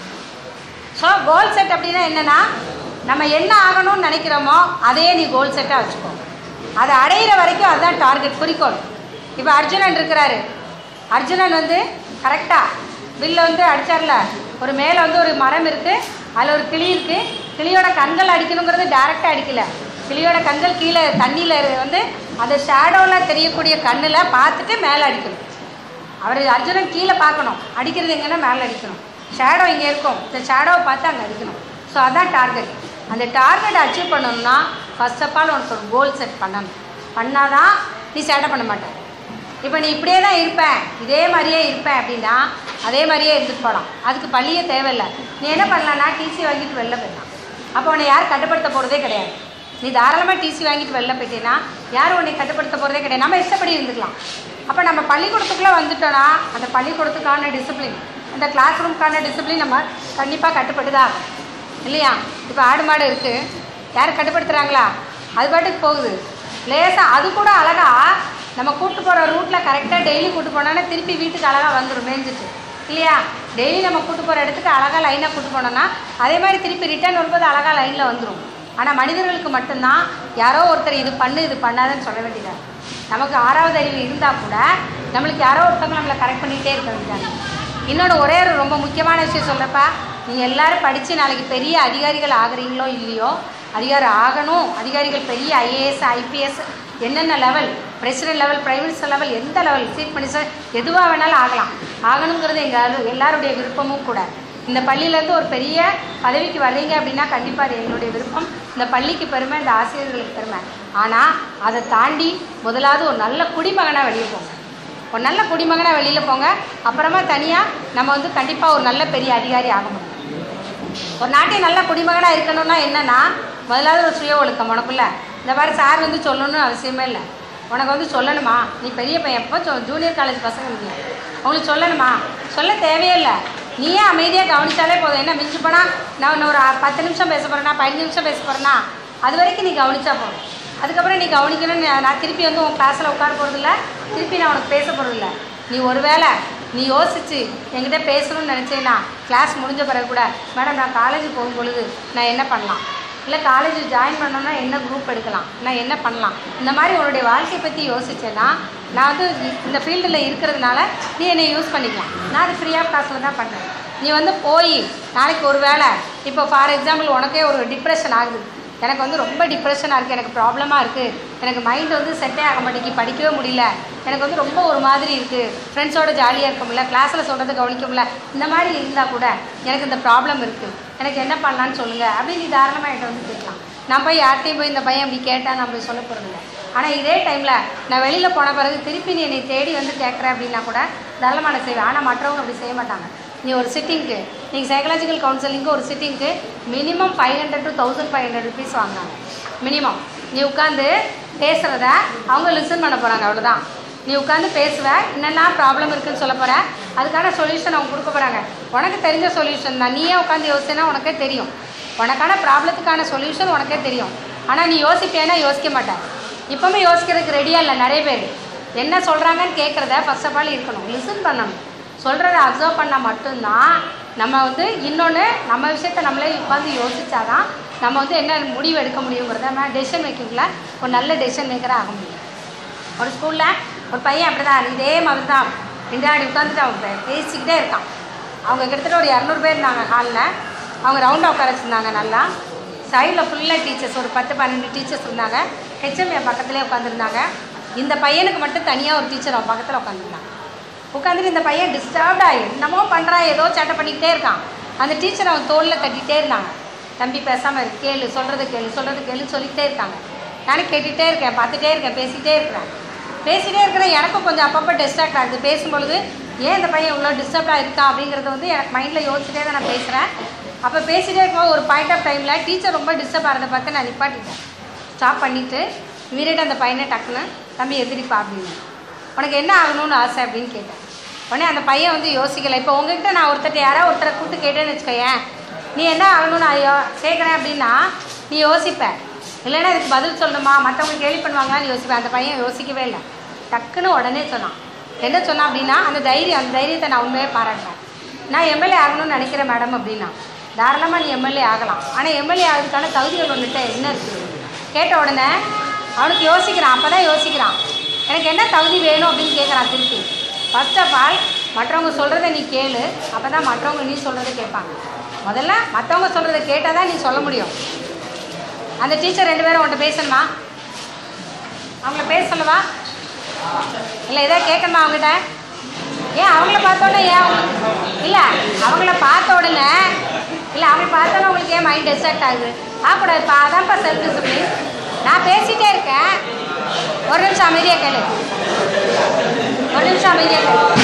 ஸோ கோல் செட் அப்படின்னா என்னென்னா நம்ம என்ன ஆகணும்னு நினைக்கிறோமோ அதே நீ கோல் செட்டாக வச்சுக்கோ அதை அடையிற வரைக்கும் அதுதான் டார்கெட் குறிக்கோள் இப்போ அர்ஜுனன் இருக்கிறாரு அர்ஜுனன் வந்து கரெக்டாக வில்ல வந்து அடிச்சார்ல ஒரு மேலே வந்து ஒரு மரம் இருக்குது அதில் ஒரு கிளி இருக்குது கிளியோட கண்கள் அடிக்கணுங்கிறது டைரெக்டாக அடிக்கல கிளியோட கண்கள் கீழே தண்ணியில் வந்து அந்த ஷேடோவில் தெரியக்கூடிய கண்ணில் பார்த்துட்டு மேலே அடிக்கணும் அவர் அர்ஜுனன் கீழே பார்க்கணும் அடிக்கிறது எங்கன்னா மேலே அடிக்கணும் ஷேடோ இங்கே இருக்கும் இந்த ஷேடோவை பார்த்து அங்கே அடிக்கணும் ஸோ அதான் டார்கெட் அந்த டார்கெட் அச்சீவ் பண்ணணும்னா ஃபர்ஸ்ட் ஆஃப் ஆல் உனக்கு ஒரு கோல் செட் பண்ணணும் பண்ணாதான் நீ சேட்டை பண்ண மாட்ட இப்போ நீ இப்படியே தான் இருப்பேன் இதே மாதிரியே இருப்பேன் அப்படின்னா அதே மாதிரியே இருந்துட்டு போகலாம் அதுக்கு பள்ளியே தேவையில்லை நீ என்ன பண்ணலான்னா டிசி வாங்கிட்டு வெளில போயிடலாம் அப்போ உன்னை யார் கட்டுப்படுத்த போகிறதே கிடையாது நீ தாராளமாக டிசி வாங்கிட்டு வெளில போயிட்டேன்னா யாரும் உன்னை கட்டுப்படுத்த போகிறதே கிடையாது நம்ம இஷ்டப்படி இருந்துக்கலாம் அப்போ நம்ம பள்ளிக்கூடத்துக்குள்ளே வந்துட்டோன்னா அந்த பள்ளிக்கூடத்துக்கான டிசிப்ளின் அந்த கிளாஸ் ரூம்க்கான டிசிப்ளின் நம்ம கண்டிப்பாக கட்டுப்பட்டுதான் ஆகும். இல்லையா இப்போ ஆடு மாடு இருக்குது யார் கட்டுப்படுத்துகிறாங்களா அது பாட்டுக்கு போகுது லேசாக அது கூட அழகா நம்ம கூட்டு போகிற ரூட்டில் கரெக்டாக டெய்லி கூட்டு போனோன்னா திருப்பி வீட்டுக்கு அழகாக வந்துடும் மேய்ஞ்சிட்டு இல்லையா டெய்லி நம்ம கூட்டு போகிற இடத்துக்கு அழகாக லைனாக கூட்டு போனோன்னா அதே மாதிரி திருப்பி ரிட்டர்ன் வரும்போது அழகாக லைனில் வந்துடும் ஆனால் மனிதர்களுக்கு மட்டும்தான் யாரோ ஒருத்தர் இது பண்ணு இது பண்ணாதுன்னு சொல்ல வேண்டியதாக நமக்கு ஆறாவது அறிவு இருந்தால் கூட நம்மளுக்கு யாரோ ஒருத்தவங்க நம்மளை கரெக்ட் பண்ணிகிட்டே இருக்க வேண்டியதாக இன்னொன்று ஒரே ஒரு ரொம்ப முக்கியமான விஷயம் சொல்கிறப்ப நீங்கள் எல்லாரும் படித்து நாளைக்கு பெரிய அதிகாரிகள் ஆகுறீங்களோ இல்லையோ அதிகாரி ஆகணும் அதிகாரிகள் பெரிய ஐஏஎஸ் ஐபிஎஸ் என்னென்ன level president level prime minister level எந்த லெவல் சீஃப் மினிஸ்டர் எதுவாக வேணாலும் ஆகலாம் ஆகணுங்கிறது எங்கள் எல்லாருடைய விருப்பமும் கூட இந்த பள்ளியிலேருந்து ஒரு பெரிய பதவிக்கு வர்றீங்க அப்படின்னா கண்டிப்பாக அது எங்களுடைய விருப்பம் இந்த பள்ளிக்கு பெருமை இந்த ஆசிரியர்களுக்கு பெருமை ஆனால் அதை தாண்டி முதலாவது ஒரு நல்ல குடிமகனாக வெளியே போங்க ஒரு நல்ல குடிமகனாக வெளியில் போங்க அப்புறமா தனியாக நம்ம வந்து கண்டிப்பாக ஒரு நல்ல பெரிய அதிகாரி ஆக முடியும் ஒரு நாட்டின் நல்ல குடிமகனாக இருக்கணும்னா என்னன்னா முதலாவது ஒரு சுய ஒழுக்கம் உனக்குள்ள இந்த மாதிரி சார் வந்து சொல்லணும்னு அவசியமே இல்லை உனக்கு வந்து சொல்லணுமா நீ பெரிய பையன் எப்போ சொ ஜூனியர் காலேஜ் பசங்க இருக்கீங்க உங்களுக்கு சொல்லணுமா சொல்ல தேவையே இல்லை நீயே அமைதியாக கவனிச்சாலே போதும் என்ன மிஞ்சி போனால் நான் இன்னும் ஒரு பத்து நிமிஷம் பேச போகிறேன்னா பதினஞ்சு நிமிஷம் பேச போகிறேன்னா அது வரைக்கும் நீ கவனிச்சா போதும் அதுக்கப்புறம் நீ கவனிக்கணும்னு நான் நான் திருப்பி வந்து உன் கிளாஸில் உட்கார போகிறதில்ல திருப்பி நான் உனக்கு பேச போகிறதில்ல நீ ஒருவேளை நீ யோசிச்சு என்கிட்ட பேசணும்னு நினச்சேன்னா கிளாஸ் முடிஞ்ச பிறகு கூட மேடம் நான் காலேஜ் போகும் பொழுது நான் என்ன பண்ணலாம் இல்லை காலேஜ் ஜாயின் பண்ணோன்னா என்ன குரூப் எடுக்கலாம் நான் என்ன பண்ணலாம் இந்த மாதிரி உன்னுடைய வாழ்க்கையை பற்றி யோசிச்சேன்னா நான் வந்து இ- இந்த ஃபீல்டில் இருக்கிறதுனால நீ என்னை யூஸ் பண்ணிக்கலாம் நான் அது ஃப்ரீ ஆஃப் காஸ்ட்டில் தான் பண்ணுறேன் நீ வந்து போய் நாளைக்கு ஒரு வேளை இப்போ ஃபார் எக்ஸாம்பிள் உனக்கே ஒரு டிப்ரெஷன் ஆகுது எனக்கு வந்து ரொம்ப டிப்ரெஷனாக இருக்குது எனக்கு ப்ராப்ளமாக இருக்குது எனக்கு மைண்ட் வந்து செட்டே ஆக மாட்டேங்கி படிக்கவே முடியல எனக்கு வந்து ரொம்ப ஒரு மாதிரி இருக்குது ஃப்ரெண்ட்ஸோட ஜாலியாக இருக்க முடியல கிளாஸில் சொல்கிறத கவனிக்க முடியல இந்த மாதிரி இருந்தால் கூட எனக்கு இந்த ப்ராப்ளம் இருக்குது எனக்கு என்ன பண்ணலான்னு சொல்லுங்கள் அப்படின்னு நீ தாராளமாக என்கிட்ட வந்து கேட்கலாம் நான் போய் யார்கிட்டையும் போய் இந்த பையன் அப்படி கேட்டால் நான் போய் சொல்ல போகிறதில்ல ஆனால் இதே டைமில் நான் வெளியில் போன பிறகு திருப்பி நீ என்னை தேடி வந்து கேட்குற அப்படின்னா கூட தாராளமாக நான் செய்வேன் ஆனால் மற்றவங்க அப்படி செய்ய மாட்டாங்க நீ ஒரு சிட்டிங்க்கு நீங்கள் சைக்கலாஜிக்கல் கவுன்சிலிங்க்கு ஒரு சிட்டிங்க்கு minimum five hundred to thousand five hundred rupees வாங்குறாங்க மினிமம் நீ உட்காந்து பேசுகிறத அவங்க லிசன் பண்ண போகிறாங்க அவ்வளோதான் நீ உட்காந்து பேசுவ என்னெல்லாம் ப்ராப்ளம் இருக்குன்னு சொல்ல போகிற அதுக்கான சொல்யூஷன் அவங்க கொடுக்க போகிறாங்க உனக்கு தெரிஞ்ச சொல்யூஷன் தான் நீயே உட்காந்து யோசிச்சேன்னா உனக்கே தெரியும் உனக்கான ப்ராப்ளத்துக்கான சொல்யூஷன் உனக்கே தெரியும் ஆனால் நீ யோசிப்பேன்னா யோசிக்க மாட்டேன் இப்போவுமே யோசிக்கிறதுக்கு ரெடியாக இல்லை நிறைய பேர் என்ன சொல்கிறாங்கன்னு கேட்குறத ஃபர்ஸ்ட் ஆஃப் ஆல் இருக்கணும் லிசன் பண்ணணும் சொல்கிறத அப்சர்வ் பண்ணால் மட்டும்தான் நம்ம வந்து இன்னொன்று நம்ம விஷயத்த நம்மளே உட்காந்து யோசிச்சாதான் நம்ம வந்து என்ன முடிவு எடுக்க முடியுங்கிறத நம்ம டெசிஷன் மேக்கிங்கில் ஒரு நல்ல டெசிஷன் மேக்கராக ஆக முடியும் ஒரு ஸ்கூலில் ஒரு பையன் அப்படி தான் இதே மாதிரி தான் பின்னாடி உட்காந்துட்டு அவன் பே- பேசிக்கிட்டே இருக்கான் அவங்க கிட்டத்தட்ட ஒரு இரநூறு பேர் இருந்தாங்க ஹாலில் அவங்க ரவுண்டாக உட்கார வச்சுருந்தாங்க நல்லா சைடில் ஃபுல்லாக டீச்சர்ஸ் ஒரு பத்து பன்னெண்டு டீச்சர்ஸ் இருந்தாங்க ஹெச்எம் என் பக்கத்துலேயே உட்காந்துருந்தாங்க இந்த பையனுக்கு மட்டும் தனியாக ஒரு டீச்சர் அவன் பக்கத்தில் உட்காந்துருந்தாங்க உட்காந்துட்டு இந்த பையன் டிஸ்டர்ப்டாகி என்னமோ பண்ணுறான் ஏதோ சேட்டை பண்ணிக்கிட்டே இருக்கான் அந்த டீச்சர் அவன் தோளில் தட்டிகிட்டே இருந்தாங்க தம்பி பேசாமல் இரு கேளு சொல்கிறது கேளு சொல்கிறது கேளு சொல்லிக்கிட்டே இருக்காங்க நானும் கேட்டுகிட்டே இருக்கேன் பார்த்துட்டே இருக்கேன் பேசிகிட்டே இருக்கிறேன் பேசிகிட்டே இருக்கிறேன் எனக்கும் கொஞ்சம் அப்பப்போ டிஸ்ட்ராக்ட் ஆகுது பேசும்பொழுது ஏன் இந்த பையன் இவ்வளோ டிஸ்டர்ப்டாக இருக்கா அப்படிங்கிறது வந்து எனக்கு மைண்டில் யோசிச்சுட்டே தான் நான் பேசுகிறேன் அப்போ பேசிகிட்டே இருக்கும்போது ஒரு பாயிண்ட் ஆஃப் டைமில் டீச்சர் ரொம்ப டிஸ்டர்ப் ஆகிறத பார்த்து நான் நிப்பாட்டிட்டேன் ஸ்டாப் பண்ணிவிட்டு இமீடியட் அந்த பையனை டக்குன்னு தம்பி எதிரிப்பா அப்படின்னு உனக்கு என்ன ஆகணும்னு ஆசை அப்படின்னு கேட்டேன் உடனே அந்த பையன் வந்து யோசிக்கலை இப்போ உங்ககிட்ட நான் ஒருத்தர்ட்ட யாராவது ஒருத்தரை கூப்பிட்டு கேட்டேன்னு வச்சுக்கோயேன் நீ என்ன ஆகணும்னு ஐயோ கேட்குறேன் அப்படின்னா நீ யோசிப்ப இல்லைன்னா இதுக்கு பதில் சொல்லணுமா மற்றவங்க கேள்வி பண்ணுவாங்களான்னு யோசிப்பேன் அந்த பையன் யோசிக்கவே இல்லை டக்குன்னு உடனே சொன்னான் என்ன சொன்னான் அப்படின்னா அந்த தைரியம் அந்த தைரியத்தை நான் உண்மையே பாராட்டுறேன் நான் எம்எல்ஏ ஆகணும்னு நினைக்கிறேன் மேடம் அப்படின்னா தாராளமாக நீ எம்எல்ஏ ஆகலாம் ஆனால் எம்எல்ஏ ஆகிறதுக்கான தகுதிகள் ஒன்றுட்ட என்ன இருக்குது கேட்ட உடனே அவனுக்கு யோசிக்கிறான் அப்போ தான் யோசிக்கிறான் எனக்கு என்ன தகுதி வேணும் அப்படின்னு கேட்குறான் திருப்பி ஃபர்ஸ்ட் ஆஃப் ஆல் மற்றவங்க சொல்கிறத நீ கேளு அப்போ தான் மற்றவங்க நீ சொல்கிறத கேட்பாங்க முதல்ல மற்றவங்க சொல்கிறத கேட்டால் தான் நீ சொல்ல முடியும் அந்த டீச்சர் ரெண்டு பேரும் உன்கிட்ட பேசணுமா அவங்கள பேச சொல்லவா இல்லை எதாவது கேட்கணுமா அவங்ககிட்ட ஏன் அவங்கள பார்த்த உடனே ஏன் அவங்க இல்லை அவங்கள பார்த்த உடனே இல்லை அவங்கள பார்த்தோன்னே உங்களுக்கு ஏன் மைண்ட் டிஸ்ட்ராக்ட் ஆகுது ஆகக்கூடாதுப்பா அதான்ப்பா செல்ஃப் டிசிப்ளின் நான் பேசிகிட்டே இருக்கேன் ஒரு நிமிஷம் அமைதியாக கேளு ஒரு நிமிஷம் அமைதியாக கேளு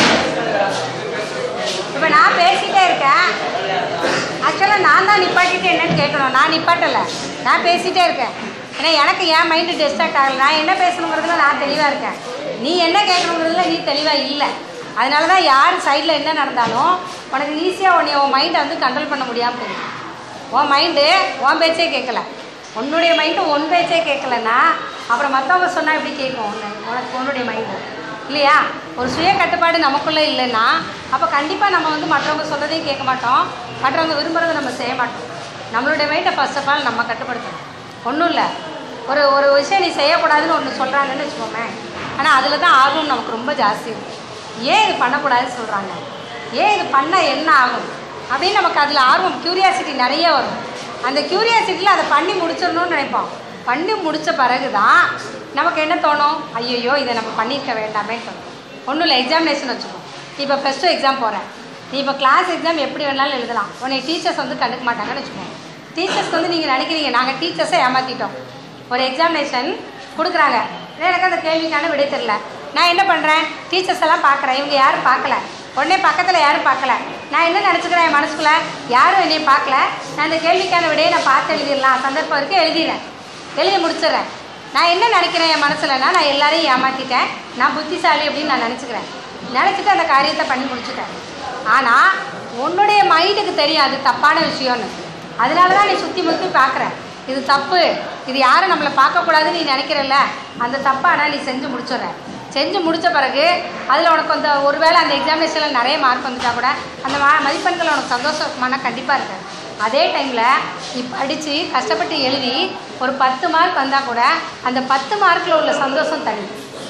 இப்போ நான் பேசிகிட்டே இருக்கேன் ஆக்சுவலாக நான் தான் நிப்பாட்டிட்டு என்னன்னு கேட்கணும் நான் நிப்பாட்டலை நான் பேசிகிட்டே இருக்கேன் ஏன்னா எனக்கு என் மைண்டு டிஸ்ட்ராக்ட் ஆகலை நான் என்ன பேசணுங்கிறதுல நான் தெளிவாக இருக்கேன் நீ என்ன கேட்கணுங்கிறதுல நீ தெளிவாக இல்லை அதனால தான் யார் சைடில் என்ன நடந்தாலும் உனக்கு ஈஸியாக உன்னை உன் மைண்டை வந்து கண்ட்ரோல் பண்ண முடியாமல் போயிடும் உன் மைண்டு உன் பேச்சே கேட்கல உன்னுடைய மைண்டு உன் பேச்சே கேட்கலன்னா அப்புறம் மற்றவங்க சொன்னால் எப்படி கேட்கும் உன்னை உனக்கு உன்னுடைய மைண்டு இல்லையா ஒரு சுய கட்டுப்பாடு நமக்குள்ளே இல்லைன்னா அப்போ கண்டிப்பாக நம்ம வந்து மற்றவங்க சொல்கிறதையும் கேட்க மாட்டோம் மற்றவங்க விரும்புகிறத நம்ம செய்ய மாட்டோம் நம்மளுடைய மைண்டை ஃபர்ஸ்ட் ஆஃப் ஆல் நம்ம கட்டுப்படுத்தணும் ஒன்றும் இல்லை ஒரு ஒரு விஷயம் நீ செய்யக்கூடாதுன்னு ஒன்று சொல்கிறாங்கன்னு வச்சுக்கோமே ஆனால் அதில் தான் ஆர்வம் நமக்கு ரொம்ப ஜாஸ்தி இருக்கும் ஏன் இது பண்ணக்கூடாதுன்னு சொல்கிறாங்க ஏன் இது பண்ணால் என்ன ஆகும் அப்படின்னு நமக்கு அதில் ஆர்வம் க்யூரியாசிட்டி நிறைய வரும் அந்த க்யூரியாசிட்டியில் அதை பண்ணி முடிச்சிடணும்னு நினைப்போம் பண்ணி முடித்த பிறகு தான் நமக்கு என்ன தோணும் ஐயோ இதை நம்ம பண்ணியிருக்க வேண்டாமேன்னு தோணும் ஒன்றும் இல்லை எக்ஸாமினேஷன் வச்சுக்கோ நீ இப்போ ப்ளஸ் டூ எக்ஸாம் போகிறேன் நீ இப்போ கிளாஸ் எக்ஸாம் எப்படி வேணாலும் எழுதலாம் உன்னை டீச்சர்ஸ் வந்து கண்டுக்க மாட்டாங்கன்னு வச்சுக்கோங்க டீச்சர்ஸ்க்கு வந்து நீங்கள் நினைக்கிறீங்க நாங்கள் டீச்சர்ஸை ஏமாற்றிட்டோம் ஒரு எக்ஸாமினேஷன் கொடுக்குறாங்க எனக்கு அந்த கேள்விக்கான விடை தெரில நான் என்ன பண்ணுறேன் டீச்சர்ஸ் எல்லாம் பார்க்குறேன் இவங்க யாரும் பார்க்கல உடனே பக்கத்தில் யாரும் பார்க்கல நான் என்ன நினச்சிக்கிறேன் என் மனசுக்குள்ள யாரும் என்னைய பார்க்கல நான் இந்த கேள்விக்கான விடையை நான் பார்த்து எழுதிடலாம் சந்தர்ப்பம் இருக்குது எழுதிடுறேன் எழுதி முடிச்சிடுறேன் நான் என்ன நினைக்கிறேன் என் மனசுலனா நான் எல்லாரையும் ஏமாற்றிட்டேன் நான் புத்திசாலி அப்படின்னு நான் நினச்சிக்கிறேன் நினச்சிட்டு அந்த காரியத்தை பண்ணி முடிச்சுட்டேன் ஆனால் உன்னுடைய மைண்டுக்கு தெரியும் அது தப்பான விஷயம்னு அதனால தான் நீ சுற்றி முற்றி பார்க்குற இது தப்பு இது யாரும் நம்மளை பார்க்கக்கூடாதுன்னு நீ நினைக்கிறல்ல அந்த தப்பை ஆனால் நீ செஞ்சு முடிச்சிடுற செஞ்சு முடித்த பிறகு அதில் உனக்கு அந்த ஒருவேளை அந்த எக்ஸாமினேஷனில் நிறைய மார்க் வந்துட்டா கூட அந்த மா மதிப்பெண்கள் உனக்கு சந்தோஷமான கண்டிப்பாக இருக்காது அதே டைமில் நீ படித்து கஷ்டப்பட்டு எழுதி ஒரு பத்து மார்க் வந்தால் கூட அந்த பத்து மார்க்கில் உள்ள சந்தோஷம் தனி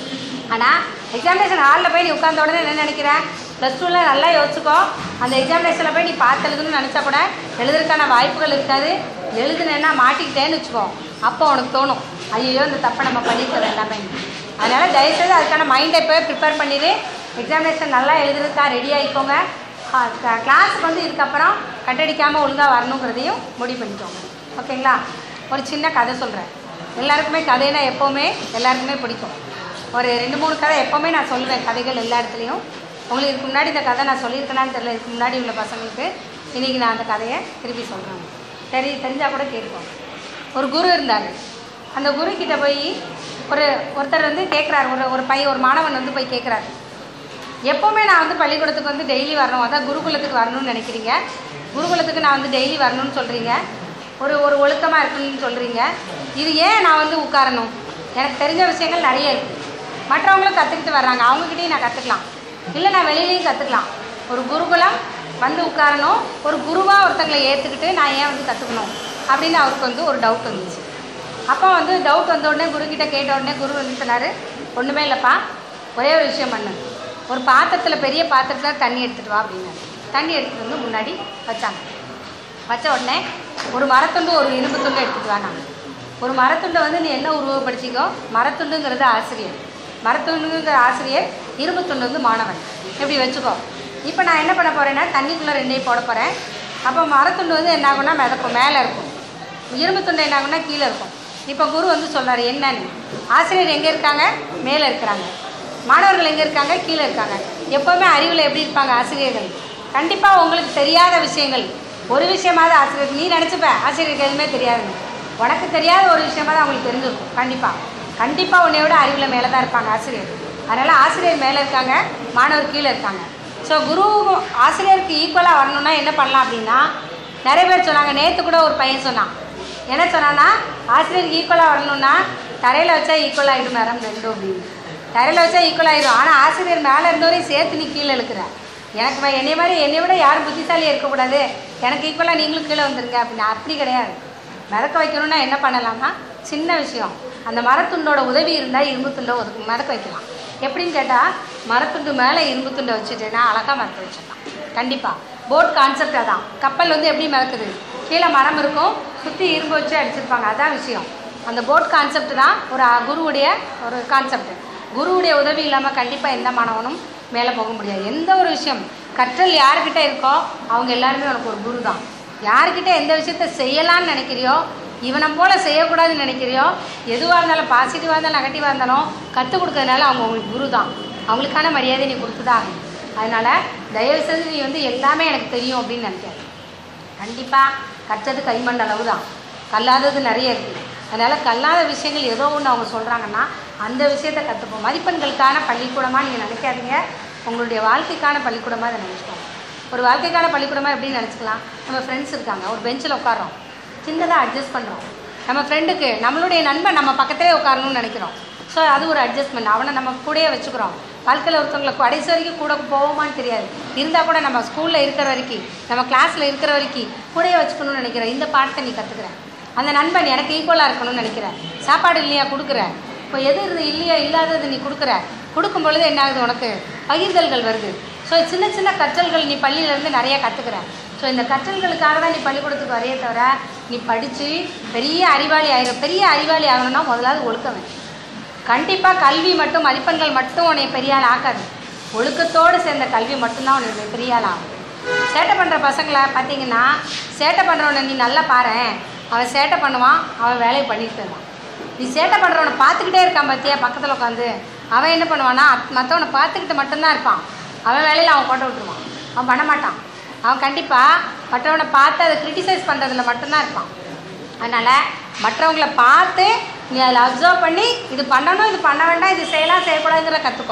ஆனால் எக்ஸாமினேஷன் ஹாலில் போய் நீ உட்கார்ந்த உடனே என்ன நினைக்கிற ப்ளஸ் டூவில் நல்லா யோசிச்சுக்கோ அந்த எக்ஸாமினேஷனில் போய் நீ பார்த்து எழுதணும்னு நினச்சா கூட எழுதுறதுக்கான வாய்ப்புகள் இருக்காது எழுதுனேன்னா மாட்டிக்கிட்டேன்னு வச்சுக்கோ அப்போ உனக்கு தோணும் ஐயோ இந்த தப்பை நம்ம பண்ணிட்டோம் எல்லாமே அதனால் தயவுசெய்து அதுக்கான மைண்டை இப்போவே ப்ரிப்பேர் பண்ணிடு எக்ஸாமினேஷன் நல்லா எழுதுறதுக்கா ரெடி ஆகிக்கோங்க கிளாஸுக்கு வந்து இதுக்கப்புறம் கட்டடிக்காமல் ஒழுங்காக வரணுங்கிறதையும் முடிவு பண்ணிக்கோங்க ஓகேங்களா ஒரு சின்ன கதை சொல்கிறேன் எல்லாருக்குமே கதைனா எப்போவுமே எல்லாருக்குமே பிடிக்கும் ஒரு ரெண்டு மூணு கதை எப்போவுமே நான் சொல்லுவேன் கதைகள் எல்லா இடத்துலையும் உங்களுக்கு இதுக்கு முன்னாடி இந்த கதை நான் சொல்லியிருக்கேனான்னு தெரியல இதுக்கு முன்னாடி உள்ள பசங்களுக்கு இன்றைக்கி நான் அந்த கதையை திருப்பி சொல்கிறேன் சரி தெரிஞ்சால் கூட கேட்போம் ஒரு குரு இருந்தார் அந்த குரு கிட்ட போய் ஒரு ஒருத்தர் வந்து கேட்குறாரு ஒரு ஒரு பையன் ஒரு மாணவன் வந்து போய் கேட்குறாரு எப்போவுமே நான் வந்து பள்ளிக்கூடத்துக்கு வந்து டெய்லி வரணும் அதான் குருகுலத்துக்கு வரணும்னு நினைக்கிறீங்க குருகுலத்துக்கு நான் வந்து டெய்லி வரணும்னு சொல்கிறீங்க ஒரு ஒரு ஒழுக்கமாக இருக்கணும்னு சொல்கிறீங்க இது ஏன் நான் வந்து உட்காரணும் எனக்கு தெரிஞ்ச விஷயங்கள் நிறைய இருக்குது மற்றவங்களும் கற்றுக்கிட்டு வர்றாங்க அவங்கக்கிட்டையும் நான் கற்றுக்கலாம் இல்லை நான் வெளியிலையும் கற்றுக்கலாம் ஒரு குருகுலம் வந்து உட்காரணும் ஒரு குருவாக ஒருத்தங்களை ஏற்றுக்கிட்டு நான் ஏன் வந்து கற்றுக்கணும் அப்படின்னு அவருக்கு வந்து ஒரு டவுட் வந்துச்சு அப்போ வந்து டவுட் வந்த உடனே குருக்கிட்ட கேட்ட உடனே குரு வந்து சொன்னார் ஒன்றுமே இல்லைப்பா ஒரே ஒரு விஷயம் பண்ணு ஒரு பாத்திரத்தில் பெரிய பாத்திரத்தில் தண்ணி எடுத்துகிட்டு வா அப்படின்னாரு தண்ணி எடுத்துகிட்டு வந்து முன்னாடி வச்சாங்க வச்ச உடனே ஒரு மரத்துண்டு ஒரு இரும்பு துண்டு எடுத்துகிட்டு வாங்க ஒரு மரத்துண்டை வந்து நீ என்ன உருவப்படுத்திக்கோ மரத்துண்டுங்கிறது ஆசிரியர் மரத்துண்டுங்கிற ஆசிரியர் இரும்பு துண்டு வந்து மாணவன் இப்படி வச்சுக்கோ இப்போ நான் என்ன பண்ண போகிறேன்னா தண்ணிக்குள்ளே ரெண்டையும் போட போகிறேன் அப்போ மரத்துண்டு வந்து என்ன ஆகும்னா மிதக்கும் மேலே இருக்கும் இரும்பு துண்டு என்ன ஆகும்னா கீழே இருக்கும் இப்போ குரு வந்து சொல்றாரு என்னன்னு ஆசிரியர் எங்கே இருக்காங்க மேலே இருக்கிறாங்க மாணவர்கள் எங்கே இருக்காங்க கீழே இருக்காங்க எப்போவுமே அறிவில் எப்படி இருப்பாங்க ஆசிரியர்கள் கண்டிப்பாக உங்களுக்கு தெரியாத விஷயங்கள் ஒரு விஷயமாவது ஆசிரியர் நீ நினச்சிப்ப ஆசிரியருக்கு எதுவுமே தெரியாதுன்னு உனக்கு தெரியாத ஒரு விஷயமாவது அவங்களுக்கு தெரிஞ்சிருக்கும் கண்டிப்பாக கண்டிப்பாக உன்னை விட அறிவில் மேலே தான் இருப்பாங்க ஆசிரியர் அதனால் ஆசிரியர் மேலே இருக்காங்க மாணவர் கீழே இருக்காங்க ஸோ குரு ஆசிரியருக்கு ஈக்குவலாக வரணும்னா என்ன பண்ணலாம் அப்படின்னா நிறைய பேர் சொன்னாங்க நேற்று கூட ஒரு பையன் சொன்னான் என்ன சொன்னான்னா ஆசிரியருக்கு ஈக்குவலாக வரணும்னா தரையில் வச்சா ஈக்குவல் ஆகிடும் மேடம் ரெண்டும் அப்படின்னு தரையில் வச்சா ஈக்குவல் ஆகிடும் ஆனால் ஆசிரியர் மேலே இருந்தவரையும் சேர்த்து நீ கீழே இழுக்கிற எனக்கு வ- என்னை மாதிரி என்னை விட யாரும் புத்திசாலியாக இருக்கக்கூடாது எனக்கு ஈக்குவலாக நீங்களும் கீழே வந்துருங்க அப்படின்னு அப்படி கிடையாது மிதக்க வைக்கணும்னா என்ன பண்ணலாம்னா சின்ன விஷயம் அந்த மரத்துண்டோட உதவி இருந்தால் இரும்பு துண்டை ஒதுக்கு மிதக்க வைக்கலாம் எப்படின்னு கேட்டால் மரத்துண்டு மேலே இரும்பு துண்டை வச்சுட்டேன்னா அழகாக மரத்தை வச்சிடலாம் கண்டிப்பாக போட் கான்செப்ட் அதான் கப்பல் வந்து எப்படி மிதக்குது கீழே மரம் இருக்கும் சுற்றி இரும்பு வச்சு அடிச்சிருப்பாங்க அதான் விஷயம் அந்த போட் கான்செப்ட் தான் ஒரு அ- குருவுடைய ஒரு கான்செப்ட் குருவுடைய உதவி இல்லாமல் கண்டிப்பாக எந்த மாணவனும் மேலே போக முடியாது எந்த ஒரு விஷயம் கற்றல் யாருக்கிட்ட இருக்கோ அவங்க எல்லாருமே உனக்கு ஒரு குரு தான் யார்கிட்ட எந்த விஷயத்த செய்யலாம்னு நினைக்கிறியோ இவனை போல செய்யக்கூடாதுன்னு நினைக்கிறியோ எதுவாக இருந்தாலும் பாசிட்டிவாக இருந்தாலும் நெகட்டிவாக இருந்தாலும் கற்றுக் கொடுக்கறதுனால அவங்க உங்களுக்கு குரு தான் அவங்களுக்கான மரியாதை நீ கொடுத்து தான் ஆகணும் அதனால் தயவு செஞ்சு நீ வந்து எல்லாமே எனக்கு தெரியும் அப்படின்னு நினைக்காது கண்டிப்பாக கற்றது கைமண் அளவு தான் கல்லாதது நிறைய இருக்குது அதனால் கல்லாத விஷயங்கள் ஏதோ ஒன்று அவங்க சொல்கிறாங்கன்னா அந்த விஷயத்தை கற்றுப்போம் மதிப்பெண்களுக்கான பள்ளிக்கூடமாக நீங்கள் நினைக்காதீங்க உங்களுடைய வாழ்க்கைக்கான பள்ளிக்கூடமாக அதை நினச்சிக்கோங்க ஒரு வாழ்க்கைக்கான பள்ளிக்கூடமாக எப்படி நினச்சிக்கலாம் நம்ம ஃப்ரெண்ட்ஸ் இருக்காங்க ஒரு பெஞ்சில் உட்காரோம் சின்னதாக அட்ஜஸ்ட் பண்ணுறோம் நம்ம ஃப்ரெண்டுக்கு நம்மளுடைய நண்பன் நம்ம பக்கத்திலே உட்காரணும்னு நினைக்கிறோம் ஸோ அது ஒரு அட்ஜஸ்ட்மெண்ட் அவனை நம்ம கூடயே வச்சுக்கிறோம் வாழ்க்கையில் ஒருத்தவங்களை கடைசி வரைக்கும் கூட போவோமான்னு தெரியாது இருந்தால் கூட நம்ம ஸ்கூலில் இருக்கிற வரைக்கும் நம்ம கிளாஸில் இருக்கிற வரைக்கும் கூடயே வச்சுக்கணும்னு நினைக்கிறேன் இந்த பாடத்தை நீ கற்றுக்குற அந்த நண்பன் எனக்கு ஈக்குவலாக இருக்கணும்னு நினைக்கிறேன் சாப்பாடு இல்லையா கொடுக்குற இப்போ எது இருந்து இல்லையா இல்லாதது நீ கொடுக்குற கொடுக்கும் பொழுது என்ன ஆகுது உனக்கு பகிர்தல்கள் வருது ஸோ சின்ன சின்ன கற்றல்கள் நீ பள்ளியிலேருந்து நிறைய கற்றுக்குற ஸோ இந்த கற்றல்களுக்காக தான் நீ பள்ளிக்கூடத்துக்கு வரையே தவிர நீ படித்து பெரிய அறிவாளி ஆயிரு பெரிய அறிவாளி ஆகணும்னா முதலாவது ஒழுக்கம் வேணும் கண்டிப்பாக கல்வி மட்டும் மதிப்பெண்கள் மட்டும் உன்னை பெரிய ஆள் ஆக்காது ஒழுக்கத்தோடு சேர்ந்த கல்வி மட்டும்தான் உன்னை பெரிய ஆள் ஆகும் சேட்டை பண்ணுற பசங்களை பார்த்தீங்கன்னா சேட்டை பண்ணுறவனை நீ நல்லா பாரேன் அவன் சேட்டை பண்ணுவான் அவன் வேலையை பண்ணிட்டு இருக்கான் நீ சேட்டை பண்ணுறவனை பார்த்துக்கிட்டே இருக்கான் பார்த்தியா பக்கத்தில் உட்காந்து அவன் என்ன பண்ணுவான்னா மற்றவனை பார்த்துக்கிட்டு மட்டும்தான் இருப்பான் அவன் வேலையில் அவன் போட்டு விட்டுருவான் அவன் பண்ண மாட்டான் அவன் கண்டிப்பாக மற்றவனை பார்த்து அதை கிரிட்டிசைஸ் பண்ணுறதுல மட்டும்தான் இருப்பான் அதனால் மற்றவங்கள பார்த்து நீ அதில் அப்சர்வ் பண்ணி இது பண்ணணும் இது பண்ண வேண்டாம் இது செய்யலாம் செய்யக்கூடாதுங்கிற கற்றுக்கோ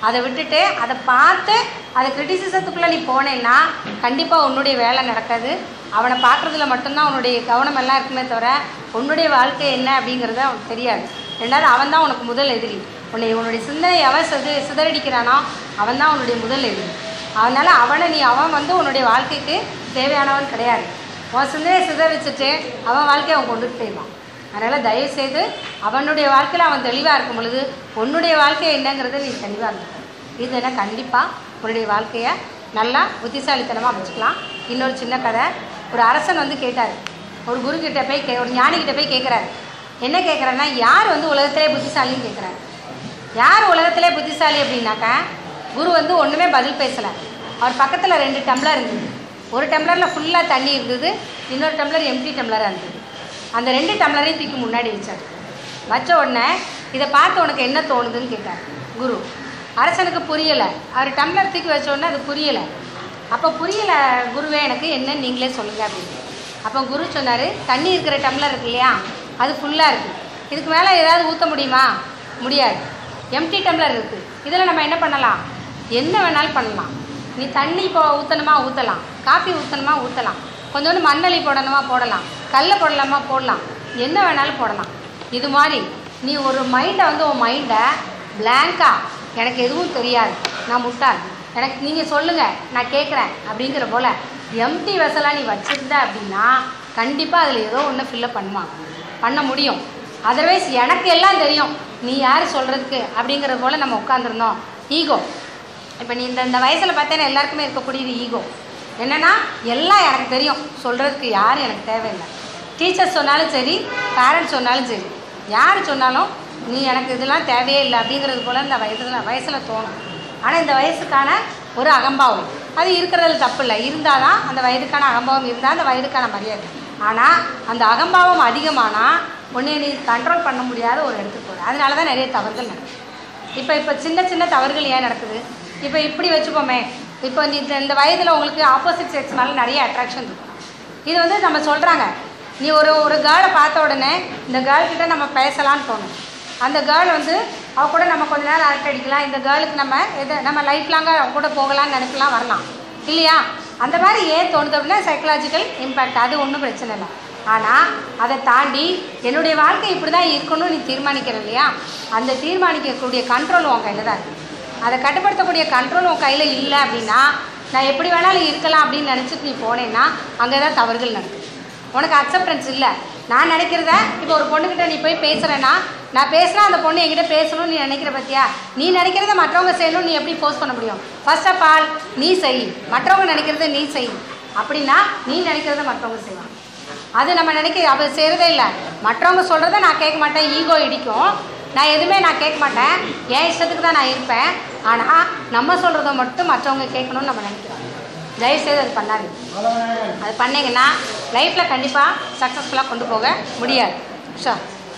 அதை விட்டுட்டு அதை பார்த்து அதை கிரிட்டிசிசத்துக்குள்ளே நீ போனேன்னா கண்டிப்பாக உன்னுடைய வேலை நடக்காது அவனை பார்க்குறதுல மட்டும்தான் உன்னுடைய கவனம் எல்லாம் இருக்குமே தவிர உன்னுடைய வாழ்க்கை என்ன அப்படிங்கிறது அவனுக்கு தெரியாது ரெண்டாவது அவன் தான் உனக்கு முதல் எதிரி உன்னை உன்னுடைய சிந்தனை எவன் சிது சிதறடிக்கிறானோ அவன் தான் உன்னுடைய முதல் எதிரி அதனால் அவனை நீ அவன் வந்து உன்னுடைய வாழ்க்கைக்கு தேவையானவன் கிடையாது உன் சிந்தனையை சிதறிச்சிட்டு அவன் வாழ்க்கையை அவன் கொண்டுட்டு போயிடுவான் அதனால் தயவுசெய்து அவனுடைய வாழ்க்கையில் அவன் தெளிவாக இருக்கும் பொழுது உன்னுடைய வாழ்க்கை என்னங்கிறத நீ தெளிவாக இருக்கும் இது என்ன கண்டிப்பாக உன்னுடைய வாழ்க்கையை நல்லா புத்திசாலித்தனமாக அமைச்சுக்கலாம் இன்னொரு சின்ன கதை ஒரு அரசன் வந்து கேட்டார் ஒரு குரு கிட்ட போய் கே ஒரு ஞானிகிட்ட போய் கேட்குறாரு என்ன கேட்குறேன்னா யார் வந்து உலகத்திலே புத்திசாலின்னு கேட்குறாரு யார் உலகத்திலே புத்திசாலி அப்படின்னாக்கா குரு வந்து ஒன்றுமே பதில் பேசலை அவர் பக்கத்தில் ரெண்டு டம்ளர் இருந்தது ஒரு டம்ளரில் ஃபுல்லாக தண்ணி இருந்தது இன்னொரு டம்ளர் எம்டி டம்ளராக இருந்தது அந்த ரெண்டு டம்ளரையும் தூக்கி முன்னாடி வச்சார் வச்ச உடனே இதை பார்த்து உனக்கு என்ன தோணுதுன்னு கேட்டார் குரு அரசனுக்கு புரியலை அவர் டம்ளர் தூக்கி வச்ச உடனே அது புரியலை அப்போ புரியலை குருவே எனக்கு என்னன்னு நீங்களே சொல்லுங்கள் அப்படின்னு அப்போ குரு சொன்னார் தண்ணி இருக்கிற டம்ளர் இருக்கு இல்லையா அது ஃபுல்லாக இருக்குது இதுக்கு மேலே ஏதாவது ஊற்ற முடியுமா முடியாது எம்டி டம்ளர் இருக்குது இதில் நம்ம என்ன பண்ணலாம் என்ன வேணாலும் பண்ணலாம் நீ தண்ணி இப்போ ஊற்றணுமா ஊற்றலாம் காஃபி ஊற்றணுமா ஊற்றலாம் கொஞ்சோண்டு மண்ணளி போடணுமா போடலாம் கல்லை போடலாமா போடலாம் என்ன வேணாலும் போடலாம் இது மாதிரி நீ ஒரு மைண்டை வந்து உன் மைண்டை பிளாங்காக எனக்கு எதுவும் தெரியாது நான் முட்டாள் எனக்கு நீங்கள் சொல்லுங்கள் நான் கேட்குறேன் அப்படிங்கிற போல் எம்டி வெசலாக நீ வச்சுருந்த அப்படின்னா கண்டிப்பாக அதில் ஏதோ ஒன்று ஃபில்லப் பண்ணுமா பண்ண முடியும் அதர்வைஸ் எனக்கு எல்லாம் தெரியும் நீ யார் சொல்கிறதுக்கு அப்படிங்கிற போல் நம்ம உட்காந்துருந்தோம் ஈகோ இப்போ நீ இந்த இந்த வயசில் பார்த்தேன்னா எல்லாருக்குமே இருக்கக்கூடியது ஈகோ என்னென்னா எல்லாம் எனக்கு தெரியும் சொல்கிறதுக்கு யாரும் எனக்கு தேவையில்லை டீச்சர்ஸ் சொன்னாலும் சரி பேரண்ட்ஸ் சொன்னாலும் சரி யார் சொன்னாலும் நீ எனக்கு இதெல்லாம் தேவையே இல்லை அப்படிங்கிறது போல் இந்த வயசில் வயசில் தோணும் ஆனால் இந்த வயசுக்கான ஒரு அகம்பாவம் அது இருக்கிறதுல தப்பு இல்லை இருந்தால் தான் அந்த வயதுக்கான அகம்பாவம் இருந்தால் அந்த வயதுக்கான மரியாதை ஆனால் அந்த அகம்பாவம் அதிகமானால் உன்னை நீ கண்ட்ரோல் பண்ண முடியாத ஒரு இடத்துக்கு போகிற அதனால தான் நிறைய தவறுகள் நடக்குது இப்போ இப்போ சின்ன சின்ன தவறுகள் ஏன் நடக்குது இப்போ இப்படி வச்சுப்போமே இப்போ இந்த இந்த- இந்த வயதில் உங்களுக்கு ஆப்போசிட் செக்ஸ் மேலே நிறைய அட்ராக்ஷன் இருக்கும் இது வந்து நம்ம சொல்கிறாங்க நீ ஒரு ஒரு கேர்ளை பார்த்த உடனே இந்த கேர்ள் கிட்ட நம்ம பேசலாம்னு தோணும் அந்த கேர்ள் வந்து அவ கூட நம்ம கொஞ்ச நேரம் அரட்டை அடிக்கலாம் இந்த கேர்ளுக்கு நம்ம எது நம்ம லைஃப் லாங்காக அவங்க கூட போகலாம்னு நினைக்கலாம் வரலாம் இல்லையா அந்த மாதிரி ஏன் தோணுது அப்படின்னா சைக்கலாஜிக்கல் இம்பேக்ட் அது ஒன்றும் பிரச்சனை இல்லை ஆனால் அதை தாண்டி என்னுடைய வாழ்க்கை இப்படி தான் இருக்கணும்னு நீ தீர்மானிக்கிற இல்லையா அந்த தீர்மானிக்கக்கூடிய கண்ட்ரோல் உன் கையில் தான் இருக்குது அதை கட்டுப்படுத்தக்கூடிய கண்ட்ரோல் உன் கையில் இல்லை அப்படின்னா நான் எப்படி வேணாலும் இருக்கலாம் அப்படின்னு நினச்சிட்டு நீ போனேன்னா அங்கே தான் தவறுகள் நடக்குது உனக்கு அக்செப்டன்ஸ் இல்லை நான் நினைக்கிறத இப்போ ஒரு பொண்ணுக்கிட்ட நீ போய் பேசுகிறேன்னா நான் பேசுனா அந்த பொண்ணு என்கிட்ட பேசணும்னு நீ நினைக்கிற பத்தியா நீ நினைக்கிறத மற்றவங்க செய்யணும்னு நீ எப்படி போஸ்ட் பண்ண முடியும் ஃபர்ஸ்ட் ஆஃப் ஆல் நீ செய் மற்றவங்க நினைக்கிறத நீ செய் அப்படின்னா நீ நினைக்கிறத மற்றவங்க செய்வாங்க அது நம்ம நினைக்க அவ செய்கிறதே இல்லை மற்றவங்க சொல்கிறத நான் கேட்க மாட்டேன் ஈகோ இடிக்கும் நான் எதுவுமே நான் கேட்க மாட்டேன் என் இஷ்டத்துக்கு தான் நான் இருப்பேன் ஆனால் நம்ம சொல்கிறத மட்டும் மற்றவங்க கேட்கணும்னு நம்ம நினைக்கிறோம் தயவுசெய்து அது பண்ணாதீங்க அது பண்ணீங்கன்னா லைஃப்பில் கண்டிப்பாக சக்ஸஸ்ஃபுல்லாக கொண்டு போக முடியாது ஷோ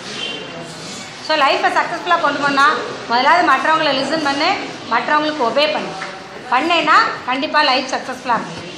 ஸோ லைஃப்பை சக்ஸஸ்ஃபுல்லாக கொண்டு போனால் முதலாவது மற்றவங்கள லிசன் பண்ணு மற்றவங்களுக்கு ஒபே பண்ணு பண்ணேன்னா கண்டிப்பாக லைஃப் சக்ஸஸ்ஃபுல்லாக இருக்கும்